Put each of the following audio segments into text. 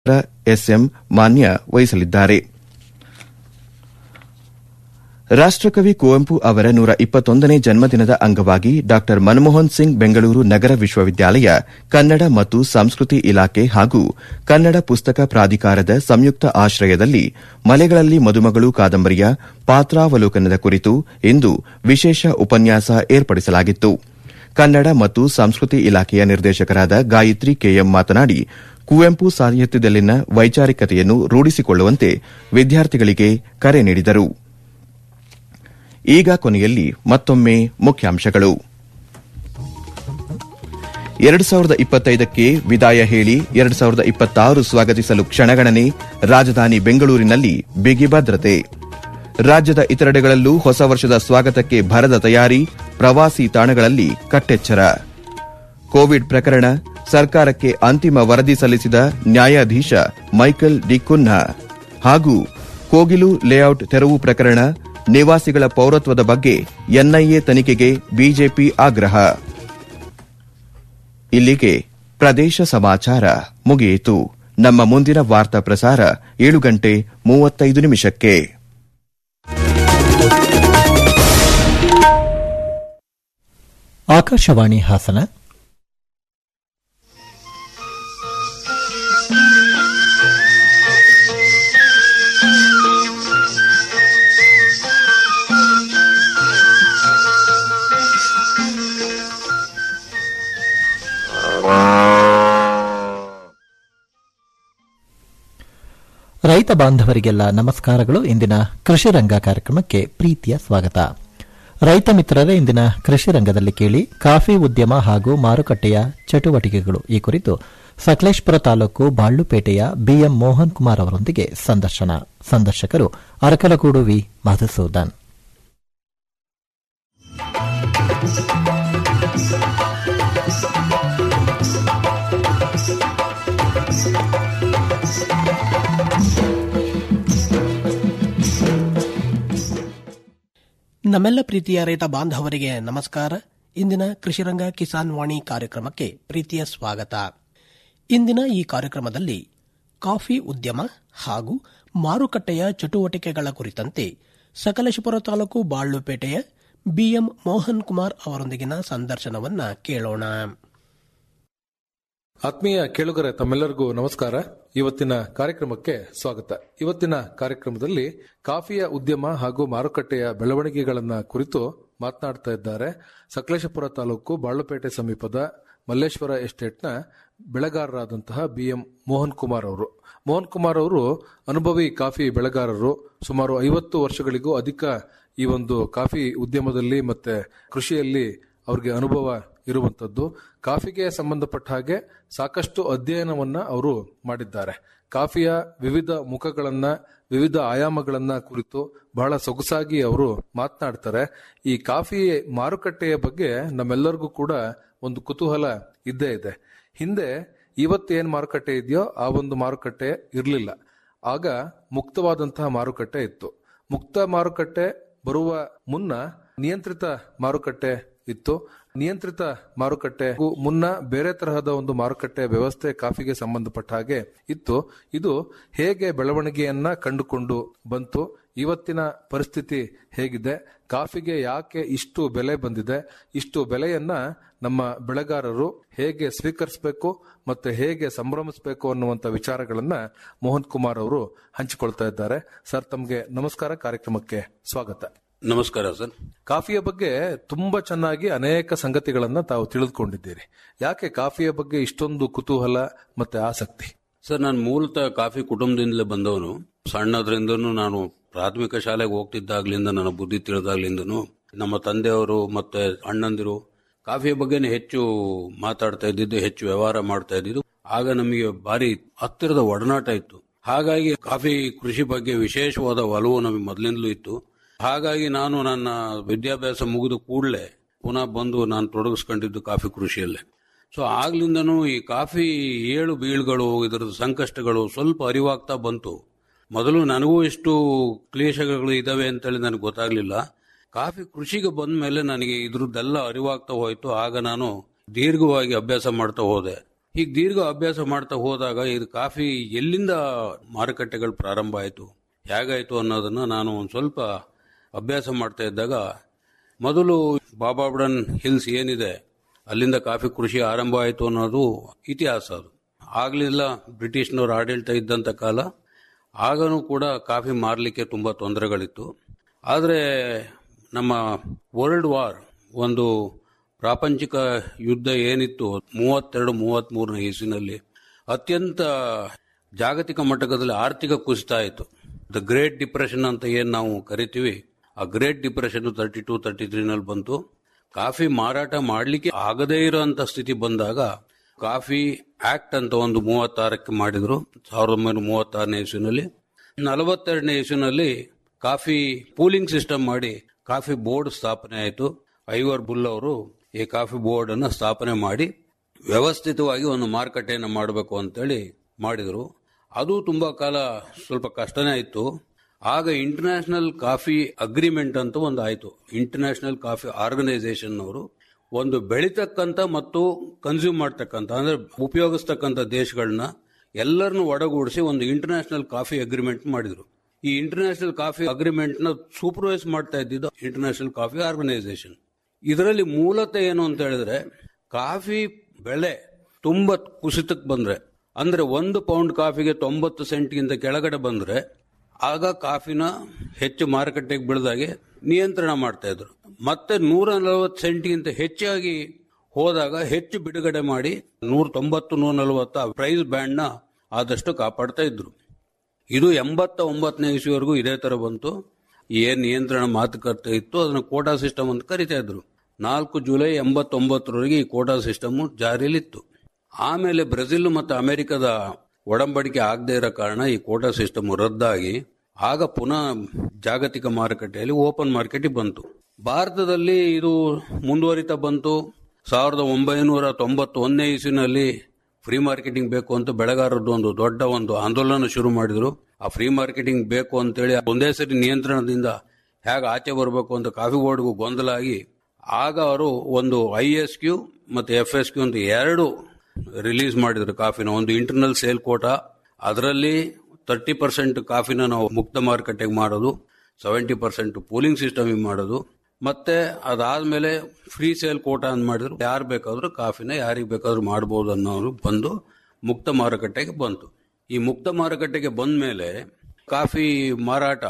S M ಮಾನ್ಯ ವಹಿಸಲಿದ್ದಾರೆ ರಾಷ್ಟಕವಿ ಕುವೆಂಪು ಅವರ ನೂರ ಇಪ್ಪತ್ತೊಂದನೇ ಜನ್ಮದಿನದ ಅಂಗವಾಗಿ ಡಾ ಮನಮೋಹನ್ ಸಿಂಗ್ ಬೆಂಗಳೂರು ನಗರ ವಿಶ್ವವಿದ್ಯಾಲಯ ಕನ್ನಡ ಮತ್ತು ಸಂಸ್ಕೃತಿ ಇಲಾಖೆ ಹಾಗೂ ಕನ್ನಡ ಪುಸ್ತಕ ಪ್ರಾಧಿಕಾರದ ಸಂಯುಕ್ತ ಆಶ್ರಯದಲ್ಲಿ ಮಲೆಗಳಲ್ಲಿ ಮದುಮಗಳು ಕಾದಂಬರಿಯ ಪಾತ್ರಾವಲೋಕನದ ಕುರಿತು ಇಂದು ವಿಶೇಷ ಉಪನ್ಯಾಸ ಏರ್ಪಡಿಸಲಾಗಿತ್ತು ಕನ್ನಡ ಮತ್ತು ಸಂಸ್ಕೃತಿ ಇಲಾಖೆಯ ನಿರ್ದೇಶಕರಾದ ಗಾಯತ್ರಿ ಕೆಎಂ ಮಾತನಾಡಿ ಕುವೆಂಪು ಸಾಹಿತ್ಯದಲ್ಲಿನ ವೈಚಾರಿಕತೆಯನ್ನು ರೂಢಿಸಿಕೊಳ್ಳುವಂತೆ ವಿದ್ಯಾರ್ಥಿಗಳಿಗೆ ಕರೆ ನೀಡಿದರು ಈಗ ಕೊನೆಯಲ್ಲಿ ಮತ್ತೊಮ್ಮೆ ಮುಖ್ಯಾಂಶಗಳು ಎರಡು ಸಾವಿರದ ಇಪ್ಪತ್ತೈದಕ್ಕೆ ವಿದಾಯ ಹೇಳಿ ಎರಡು ಸಾವಿರದ ಇಪ್ಪತ್ತಾರು ಸ್ವಾಗತಿಸಲು ಕ್ಷಣಗಣನೆ ರಾಜಧಾನಿ ಬೆಂಗಳೂರಿನಲ್ಲಿ ಬಿಗಿ ಭದ್ರತೆ ರಾಜ್ಯದ ಇತರೆಡೆಗಳಲ್ಲೂ ಹೊಸ ವರ್ಷದ ಸ್ವಾಗತಕ್ಕೆ ಭರದ ತಯಾರಿ ಪ್ರವಾಸಿ ತಾಣಗಳಲ್ಲಿ ಕಟ್ಟೆಚ್ಚರ ಕೋವಿಡ್ ಪ್ರಕರಣ ಸರ್ಕಾರಕ್ಕೆ ಅಂತಿಮ ವರದಿ ಸಲ್ಲಿಸಿದ ನ್ಯಾಯಾಧೀಶ ಮೈಕಲ್ ಡಿ ಕುನ್ನಾ ಹಾಗೂ ಕೋಗಿಲು ಲೇಔಟ್ ತೆರವು ಪ್ರಕರಣ ನಿವಾಸಿಗಳ ಪೌರತ್ವದ ಬಗ್ಗೆ ಎನ್ಐಎ ತನಿಖೆಗೆ ಬಿಜೆಪಿ ಆಗ್ರಹ ಇಲ್ಲಿಗೆ ಪ್ರದೇಶ ಸಮಾಚಾರ ಮುಗಿಯಿತು ನಮ್ಮ ಮುಂದಿನ ವಾರ್ತಾ ಪ್ರಸಾರ ಏಳು ಗಂಟೆ ಮೂವತ್ತೈದು ನಿಮಿಷಕ್ಕೆ ಆಕಾಶವಾಣಿ ಹಾಸನ ರೈತ ಬಾಂಧವರಿಗೆಲ್ಲ ನಮಸ್ಕಾರಗಳು ಇಂದಿನ ಕೃಷಿ ರಂಗ ಕಾರ್ಯಕ್ರಮಕ್ಕೆ ಪ್ರೀತಿಯ ಸ್ವಾಗತ ರೈತ ಮಿತ್ರರೇ ಇಂದಿನ ಕೃಷಿ ರಂಗದಲ್ಲಿ ಕೇಳಿ ಕಾಫಿ ಉದ್ಯಮ ಹಾಗೂ ಮಾರುಕಟ್ಟೆಯ ಚಟುವಟಿಕೆಗಳು ಈ ಕುರಿತು ಸಕಲೇಶ್ಪುರ ತಾಲೂಕು ಬಾಳ್ಳುಪೇಟೆಯ ಬಿಎಂ ಮೋಹನ್ ಕುಮಾರ್ ಅವರೊಂದಿಗೆ ಸಂದರ್ಶನ ಸಂದರ್ಶಕರು ಅರಕಲಗೂಡು ವಿ ಮಧುಸೂದನ್ ನಮ್ಮೆಲ್ಲ ಪ್ರೀತಿಯ ರೈತ ಬಾಂಧವರಿಗೆ ನಮಸ್ಕಾರ ಇಂದಿನ ಕೃಷಿರಂಗ ಕಿಸಾನ್ ವಾಣಿ ಕಾರ್ಯಕ್ರಮಕ್ಕೆ ಪ್ರೀತಿಯ ಸ್ವಾಗತ ಇಂದಿನ ಈ ಕಾರ್ಯಕ್ರಮದಲ್ಲಿ ಕಾಫಿ ಉದ್ಯಮ ಹಾಗೂ ಮಾರುಕಟ್ಟೆಯ ಚಟುವಟಿಕೆಗಳ ಕುರಿತಂತೆ ಸಕಲೇಶಪುರ ತಾಲೂಕು ಬಾಳ್ಳುಪೇಟೆಯ ಬಿಎಂ ಮೋಹನ್ ಕುಮಾರ್ ಅವರೊಂದಿಗಿನ ಸಂದರ್ಶನವನ್ನ ಕೇಳೋಣ ಆತ್ಮೀಯ ಕೇಳುಗರ ತಮ್ಮೆಲ್ಲರಿಗೂ ನಮಸ್ಕಾರ ಇವತ್ತಿನ ಕಾರ್ಯಕ್ರಮಕ್ಕೆ ಸ್ವಾಗತ ಇವತ್ತಿನ ಕಾರ್ಯಕ್ರಮದಲ್ಲಿ ಕಾಫಿಯ ಉದ್ಯಮ ಹಾಗೂ ಮಾರುಕಟ್ಟೆಯ ಬೆಳವಣಿಗೆಗಳನ್ನ ಕುರಿತು ಮಾತನಾಡ್ತಾ ಇದ್ದಾರೆ ಸಕಲೇಶಪುರ ತಾಲೂಕು ಬಾಳುಪೇಟೆ ಸಮೀಪದ ಮಲ್ಲೇಶ್ವರ ಎಸ್ಟೇಟ್ನ ಬೆಳೆಗಾರರಾದಂತಹ ಬಿಎಂ ಮೋಹನ್ ಕುಮಾರ್ ಅವರು ಮೋಹನ್ ಕುಮಾರ್ ಅವರು ಅನುಭವಿ ಕಾಫಿ ಬೆಳೆಗಾರರು ಸುಮಾರು ಐವತ್ತು ವರ್ಷಗಳಿಗೂ ಅಧಿಕ ಈ ಒಂದು ಕಾಫಿ ಉದ್ಯಮದಲ್ಲಿ ಮತ್ತೆ ಕೃಷಿಯಲ್ಲಿ ಅವ್ರಿಗೆ ಅನುಭವ ಇರುವಂತದ್ದು ಕಾಫಿಗೆ ಸಂಬಂಧಪಟ್ಟ ಹಾಗೆ ಸಾಕಷ್ಟು ಅಧ್ಯಯನವನ್ನ ಅವರು ಮಾಡಿದ್ದಾರೆ ಕಾಫಿಯ ವಿವಿಧ ಮುಖಗಳನ್ನ ವಿವಿಧ ಆಯಾಮಗಳನ್ನ ಕುರಿತು ಬಹಳ ಸೊಗಸಾಗಿ ಅವರು ಮಾತನಾಡ್ತಾರೆ ಈ ಕಾಫಿ ಮಾರುಕಟ್ಟೆಯ ಬಗ್ಗೆ ನಮ್ಮೆಲ್ಲರಿಗೂ ಕೂಡ ಒಂದು ಕುತೂಹಲ ಇದ್ದೇ ಇದೆ ಹಿಂದೆ ಇವತ್ತು ಏನ್ ಮಾರುಕಟ್ಟೆ ಇದೆಯೋ ಆ ಒಂದು ಮಾರುಕಟ್ಟೆ ಇರಲಿಲ್ಲ ಆಗ ಮುಕ್ತವಾದಂತಹ ಮಾರುಕಟ್ಟೆ ಇತ್ತು ಮುಕ್ತ ಮಾರುಕಟ್ಟೆ ಬರುವ ಮುನ್ನ ನಿಯಂತ್ರಿತ ಮಾರುಕಟ್ಟೆ ಇತ್ತು ನಿಯಂತ್ರಿತ ಮಾರುಕಟ್ಟೆ ಮುನ್ನ ಬೇರೆ ತರಹದ ಒಂದು ಮಾರುಕಟ್ಟೆ ವ್ಯವಸ್ಥೆ ಕಾಫಿಗೆ ಸಂಬಂಧಪಟ್ಟ ಹಾಗೆ ಇತ್ತು ಇದು ಹೇಗೆ ಬೆಳವಣಿಗೆಯನ್ನ ಕಂಡುಕೊಂಡು ಬಂತು ಇವತ್ತಿನ ಪರಿಸ್ಥಿತಿ ಹೇಗಿದೆ ಕಾಫಿಗೆ ಯಾಕೆ ಇಷ್ಟು ಬೆಲೆ ಬಂದಿದೆ ಇಷ್ಟು ಬೆಲೆಯನ್ನ ನಮ್ಮ ಬೆಳೆಗಾರರು ಹೇಗೆ ಸ್ವೀಕರಿಸಬೇಕು ಮತ್ತೆ ಹೇಗೆ ಸಂಭ್ರಮಿಸಬೇಕು ಅನ್ನುವಂತ ವಿಚಾರಗಳನ್ನ ಮೋಹನ್ ಕುಮಾರ್ ಅವರು ಹಂಚಿಕೊಳ್ತಾ ಇದ್ದಾರೆ ಸರ್ ತಮಗೆ ನಮಸ್ಕಾರ ಕಾರ್ಯಕ್ರಮಕ್ಕೆ ಸ್ವಾಗತ ನಮಸ್ಕಾರ ಸರ್ ಕಾಫಿಯ ಬಗ್ಗೆ ತುಂಬಾ ಚೆನ್ನಾಗಿ ಅನೇಕ ಸಂಗತಿಗಳನ್ನ ತಾವು ತಿಳಿದುಕೊಂಡಿದ್ದೀರಿ ಯಾಕೆ ಕಾಫಿಯ ಬಗ್ಗೆ ಇಷ್ಟೊಂದು ಕುತೂಹಲ ಮತ್ತೆ ಆಸಕ್ತಿ ಸರ್ ನಾನು ಮೂಲತಃ ಕಾಫಿ ಕುಟುಂಬದಿಂದಲೇ ಬಂದವನು ಸಣ್ಣದ್ರಿಂದನೂ ನಾನು ಪ್ರಾಥಮಿಕ ಶಾಲೆಗೆ ಹೋಗ್ತಿದ್ದಾಗ್ಲಿಂದ ನನ್ನ ಬುದ್ಧಿ ತಿಳಿದಾಗ್ಲಿಂದನು ನಮ್ಮ ತಂದೆಯವರು ಮತ್ತೆ ಅಣ್ಣಂದಿರು ಕಾಫಿಯ ಬಗ್ಗೆನೇ ಹೆಚ್ಚು ಮಾತಾಡ್ತಾ ಇದ್ದಿದ್ದು ಹೆಚ್ಚು ವ್ಯವಹಾರ ಮಾಡ್ತಾ ಇದ್ದಿದ್ದು ಆಗ ನಮಗೆ ಭಾರಿ ಹತ್ತಿರದ ಒಡನಾಟ ಇತ್ತು ಹಾಗಾಗಿ ಕಾಫಿ ಕೃಷಿ ಬಗ್ಗೆ ವಿಶೇಷವಾದ ಒಲವು ನಮಗೆ ಮೊದಲಿಂದಲೂ ಇತ್ತು ಹಾಗಾಗಿ ನಾನು ನನ್ನ ವಿದ್ಯಾಭ್ಯಾಸ ಮುಗಿದ ಕೂಡಲೇ ಪುನಃ ಬಂದು ನಾನು ತೊಡಗಿಸ್ಕೊಂಡಿದ್ದು ಕಾಫಿ ಕೃಷಿಯಲ್ಲೇ ಸೊ ಆಗ್ಲಿಂದನೂ ಈ ಕಾಫಿ ಏಳು ಬೀಳುಗಳು ಇದರ ಸಂಕಷ್ಟಗಳು ಸ್ವಲ್ಪ ಅರಿವಾಗ್ತಾ ಬಂತು ಮೊದಲು ನನಗೂ ಇಷ್ಟು ಕ್ಲೇಶಗಳು ಇದಾವೆ ಅಂತೇಳಿ ನನಗೆ ಗೊತ್ತಾಗ್ಲಿಲ್ಲ ಕಾಫಿ ಕೃಷಿಗೆ ಬಂದ ಮೇಲೆ ನನಗೆ ಇದ್ರದ್ದೆಲ್ಲ ಅರಿವಾಗ್ತಾ ಹೋಯ್ತು ಆಗ ನಾನು ದೀರ್ಘವಾಗಿ ಅಭ್ಯಾಸ ಮಾಡ್ತಾ ಹೋದೆ ಹೀಗೆ ದೀರ್ಘ ಅಭ್ಯಾಸ ಮಾಡ್ತಾ ಹೋದಾಗ ಇದು ಕಾಫಿ ಎಲ್ಲಿಂದ ಮಾರುಕಟ್ಟೆಗಳು ಪ್ರಾರಂಭ ಆಯಿತು ಹೇಗಾಯಿತು ಅನ್ನೋದನ್ನ ನಾನು ಒಂದು ಸ್ವಲ್ಪ ಅಭ್ಯಾಸ ಮಾಡ್ತಾ ಇದ್ದಾಗ ಮೊದಲು ಬಾಬಾಬುಡನ್ ಹಿಲ್ಸ್ ಏನಿದೆ ಅಲ್ಲಿಂದ ಕಾಫಿ ಕೃಷಿ ಆರಂಭ ಆಯಿತು ಅನ್ನೋದು ಇತಿಹಾಸ ಅದು ಆಗ್ಲಿಲ್ಲ ಬ್ರಿಟಿಷ್ನವ್ರ ಆಡಳಿತ ಇದ್ದಂಥ ಕಾಲ ಆಗನೂ ಕೂಡ ಕಾಫಿ ಮಾರಲಿಕ್ಕೆ ತುಂಬ ತೊಂದರೆಗಳಿತ್ತು ಆದರೆ ನಮ್ಮ ವರ್ಲ್ಡ್ ವಾರ್ ಒಂದು ಪ್ರಾಪಂಚಿಕ ಯುದ್ಧ ಏನಿತ್ತು ಮೂವತ್ತೆರಡು ಮೂವತ್ತ್ಮೂರನೇ ಇಸ್ವಿನಲ್ಲಿ ಅತ್ಯಂತ ಜಾಗತಿಕ ಮಟ್ಟದಲ್ಲಿ ಆರ್ಥಿಕ ಕುಸಿತ ಆಯಿತು ದ ಗ್ರೇಟ್ ಡಿಪ್ರೆಷನ್ ಅಂತ ಏನು ನಾವು ಕರಿತೀವಿ ಆ great depression thirty two thirty ತ್ರೀನಲ್ಲಿ ಬಂತು ಕಾಫಿ ಮಾರಾಟ ಮಾಡಲಿಕ್ಕೆ ಆಗದೇ ಇರೋಂಥ ಸ್ಥಿತಿ ಬಂದಾಗ ಕಾಫಿ ಆಕ್ಟ್ ಅಂತ ಒಂದು ಮೂವತ್ತಾರಕ್ಕೆ ಮಾಡಿದ್ರು ಸಾವಿರದ ಒಂಬೈನೂರ ಮೂವತ್ತಾರನೇ ಇಸ್ವಿನಲ್ಲಿ ನಲವತ್ತೆರಡನೇ ಇಸ್ವಿನಲ್ಲಿ ಕಾಫಿ ಪೂಲಿಂಗ್ ಸಿಸ್ಟಮ್ ಮಾಡಿ ಕಾಫಿ ಬೋರ್ಡ್ ಸ್ಥಾಪನೆ ಆಯಿತು ಐವರ್ ಬುಲ್ ಅವರು ಈ ಕಾಫಿ ಬೋರ್ಡ್ ಅನ್ನು ಸ್ಥಾಪನೆ ಮಾಡಿ ವ್ಯವಸ್ಥಿತವಾಗಿ ಒಂದು ಮಾರುಕಟ್ಟೆಯನ್ನು ಮಾಡಬೇಕು ಅಂತೇಳಿ ಮಾಡಿದರು ಅದು ತುಂಬಾ ಕಾಲ ಸ್ವಲ್ಪ ಕಷ್ಟನೇ ಇತ್ತು ಆಗ ಇಂಟರ್ನ್ಯಾಷನಲ್ ಕಾಫಿ ಅಗ್ರಿಮೆಂಟ್ ಅಂತ ಒಂದು ಆಯಿತು ಇಂಟರ್ನ್ಯಾಷನಲ್ ಕಾಫಿ ಆರ್ಗನೈಸೇಷನ್ ಅವರು ಒಂದು ಬೆಳಿತಕ್ಕಂಥ ಮತ್ತು ಕನ್ಸ್ಯೂಮ್ ಮಾಡ್ತಕ್ಕಂಥ ಅಂದ್ರೆ ಉಪಯೋಗಿಸ್ತಕ್ಕಂಥ ದೇಶಗಳನ್ನ ಎಲ್ಲರನ್ನು ಒಡಗೂಡಿಸಿ ಒಂದು ಇಂಟರ್ನ್ಯಾಷನಲ್ ಕಾಫಿ ಅಗ್ರಿಮೆಂಟ್ ಮಾಡಿದ್ರು ಈ ಇಂಟರ್ನ್ಯಾಷನಲ್ ಕಾಫಿ ಅಗ್ರಿಮೆಂಟ್ ನ ಸೂಪರ್ವೈಸ್ ಮಾಡ್ತಾ ಇದ್ದಿದ್ದು ಇಂಟರ್ನ್ಯಾಷನಲ್ ಕಾಫಿ ಆರ್ಗನೈಸೇಷನ್ ಇದರಲ್ಲಿ ಮೂಲತಃ ಏನು ಅಂತ ಹೇಳಿದ್ರೆ ಕಾಫಿ ಬೆಳೆ ತುಂಬಾ ಕುಸಿತಕ್ಕೆ ಬಂದ್ರೆ ಅಂದ್ರೆ ಒಂದು ಪೌಂಡ್ ಕಾಫಿಗೆ ತೊಂಬತ್ತು ಸೆಂಟ್ಗಿಂತ ಕೆಳಗಡೆ ಬಂದ್ರೆ ಆಗ ಕಾಫಿನ ಹೆಚ್ಚು ಮಾರುಕಟ್ಟೆಗೆ ಬೆಳೆದಾಗೆ ನಿಯಂತ್ರಣ ಮಾಡ್ತಾ ಇದ್ರು ಮತ್ತೆ ನೂರ ನಲವತ್ತು ಸೆಂಟ್ಗಿಂತ ಹೆಚ್ಚಾಗಿ ಹೋದಾಗ ಹೆಚ್ಚು ಬಿಡುಗಡೆ ಮಾಡಿ ನೂರ ತೊಂಬತ್ತು ನೂರ ನಲವತ್ತು ಪ್ರೈಸ್ ಬ್ಯಾಂಡ್ ನ ಆದಷ್ಟು ಕಾಪಾಡ್ತಾ ಇದ್ರು ಇದು ಎಂಬತ್ತ ಒಂಬತ್ತನೇ ಇಸ್ವಿವರೆಗೂ ಇದೇ ತರ ಬಂತು ಏನ್ ನಿಯಂತ್ರಣ ಮಾತುಕತೆ ಇತ್ತು ಅದನ್ನ ಕೋಟಾ ಸಿಸ್ಟಮ್ ಅಂತ ಕರಿತಾ ಇದ್ರು ನಾಲ್ಕು ಜುಲೈ ಎಂಬತ್ತೊಂಬತ್ತರವರೆಗೆ ಈ ಕೋಟಾ ಸಿಸ್ಟಮ್ ಜಾರಿಯಲ್ಲಿತ್ತು ಆಮೇಲೆ ಬ್ರೆಜಿಲ್ ಮತ್ತು ಅಮೆರಿಕದ ಒಡಂಬಡಿಕೆ ಆಗದೇ ಇರೋ ಕಾರಣ ಈ ಕೋಟಾ ಸಿಸ್ಟಮ್ ರದ್ದಾಗಿ ಆಗ ಪುನಃ ಜಾಗತಿಕ ಮಾರುಕಟ್ಟೆಯಲ್ಲಿ ಓಪನ್ ಮಾರ್ಕೆಟ್ ಬಂತು ಭಾರತದಲ್ಲಿ ಇದು ಮುಂದುವರಿತಾ ಬಂತು ಸಾವಿರದ ಒಂಬೈನೂರ ತೊಂಬತ್ತೊಂದನೇ ಇಸ್ವಿನಲ್ಲಿ ಫ್ರೀ ಮಾರ್ಕೆಟಿಂಗ್ ಬೇಕು ಅಂತ ಬೆಳೆಗಾರರದ್ದು ಒಂದು ದೊಡ್ಡ ಒಂದು ಆಂದೋಲನ ಶುರು ಮಾಡಿದ್ರು ಆ ಫ್ರೀ ಮಾರ್ಕೆಟಿಂಗ್ ಬೇಕು ಅಂತೇಳಿ ಒಂದೇ ಸರಿ ನಿಯಂತ್ರಣದಿಂದ ಹೇಗೆ ಆಚೆ ಬರಬೇಕು ಅಂತ ಕಾಫಿ ಬೋರ್ಡ್ಗೂ ಗೊಂದಲ ಆಗಿ ಆಗ ಅವರು ಒಂದು ಐ ಎಸ್ ಕ್ಯೂ ಮತ್ತು ಎಫ್ ಎಸ್ ಕ್ಯೂ ಅಂತ ಎರಡು ರಿಲೀಸ್ ಮಾಡಿದ್ರು ಕಾಫಿನ ಒಂದು ಇಂಟರ್ನಲ್ ಸೇಲ್ ಕೋಟಾ ಅದರಲ್ಲಿ ತರ್ಟಿ ಪರ್ಸೆಂಟ್ ಕಾಫಿನ ನಾವು ಮುಕ್ತ ಮಾರುಕಟ್ಟೆಗೆ ಮಾಡೋದು ಸೆವೆಂಟಿ ಪರ್ಸೆಂಟ್ ಪೂಲಿಂಗ್ ಸಿಸ್ಟಮ್ ಮಾಡೋದು ಮತ್ತೆ ಅದಾದ್ಮೇಲೆ ಫ್ರೀ ಸೇಲ್ ಕೋಟಾ ಅಂತ ಮಾಡಿದ್ರು ಯಾರು ಬೇಕಾದ್ರೂ ಕಾಫಿನ ಯಾರಿಗೆ ಬೇಕಾದ್ರೂ ಮಾಡ್ಬೋದು ಅನ್ನೋರು ಬಂದು ಮುಕ್ತ ಮಾರುಕಟ್ಟೆಗೆ ಬಂತು ಈ ಮುಕ್ತ ಮಾರುಕಟ್ಟೆಗೆ ಬಂದ ಮೇಲೆ ಕಾಫಿ ಮಾರಾಟ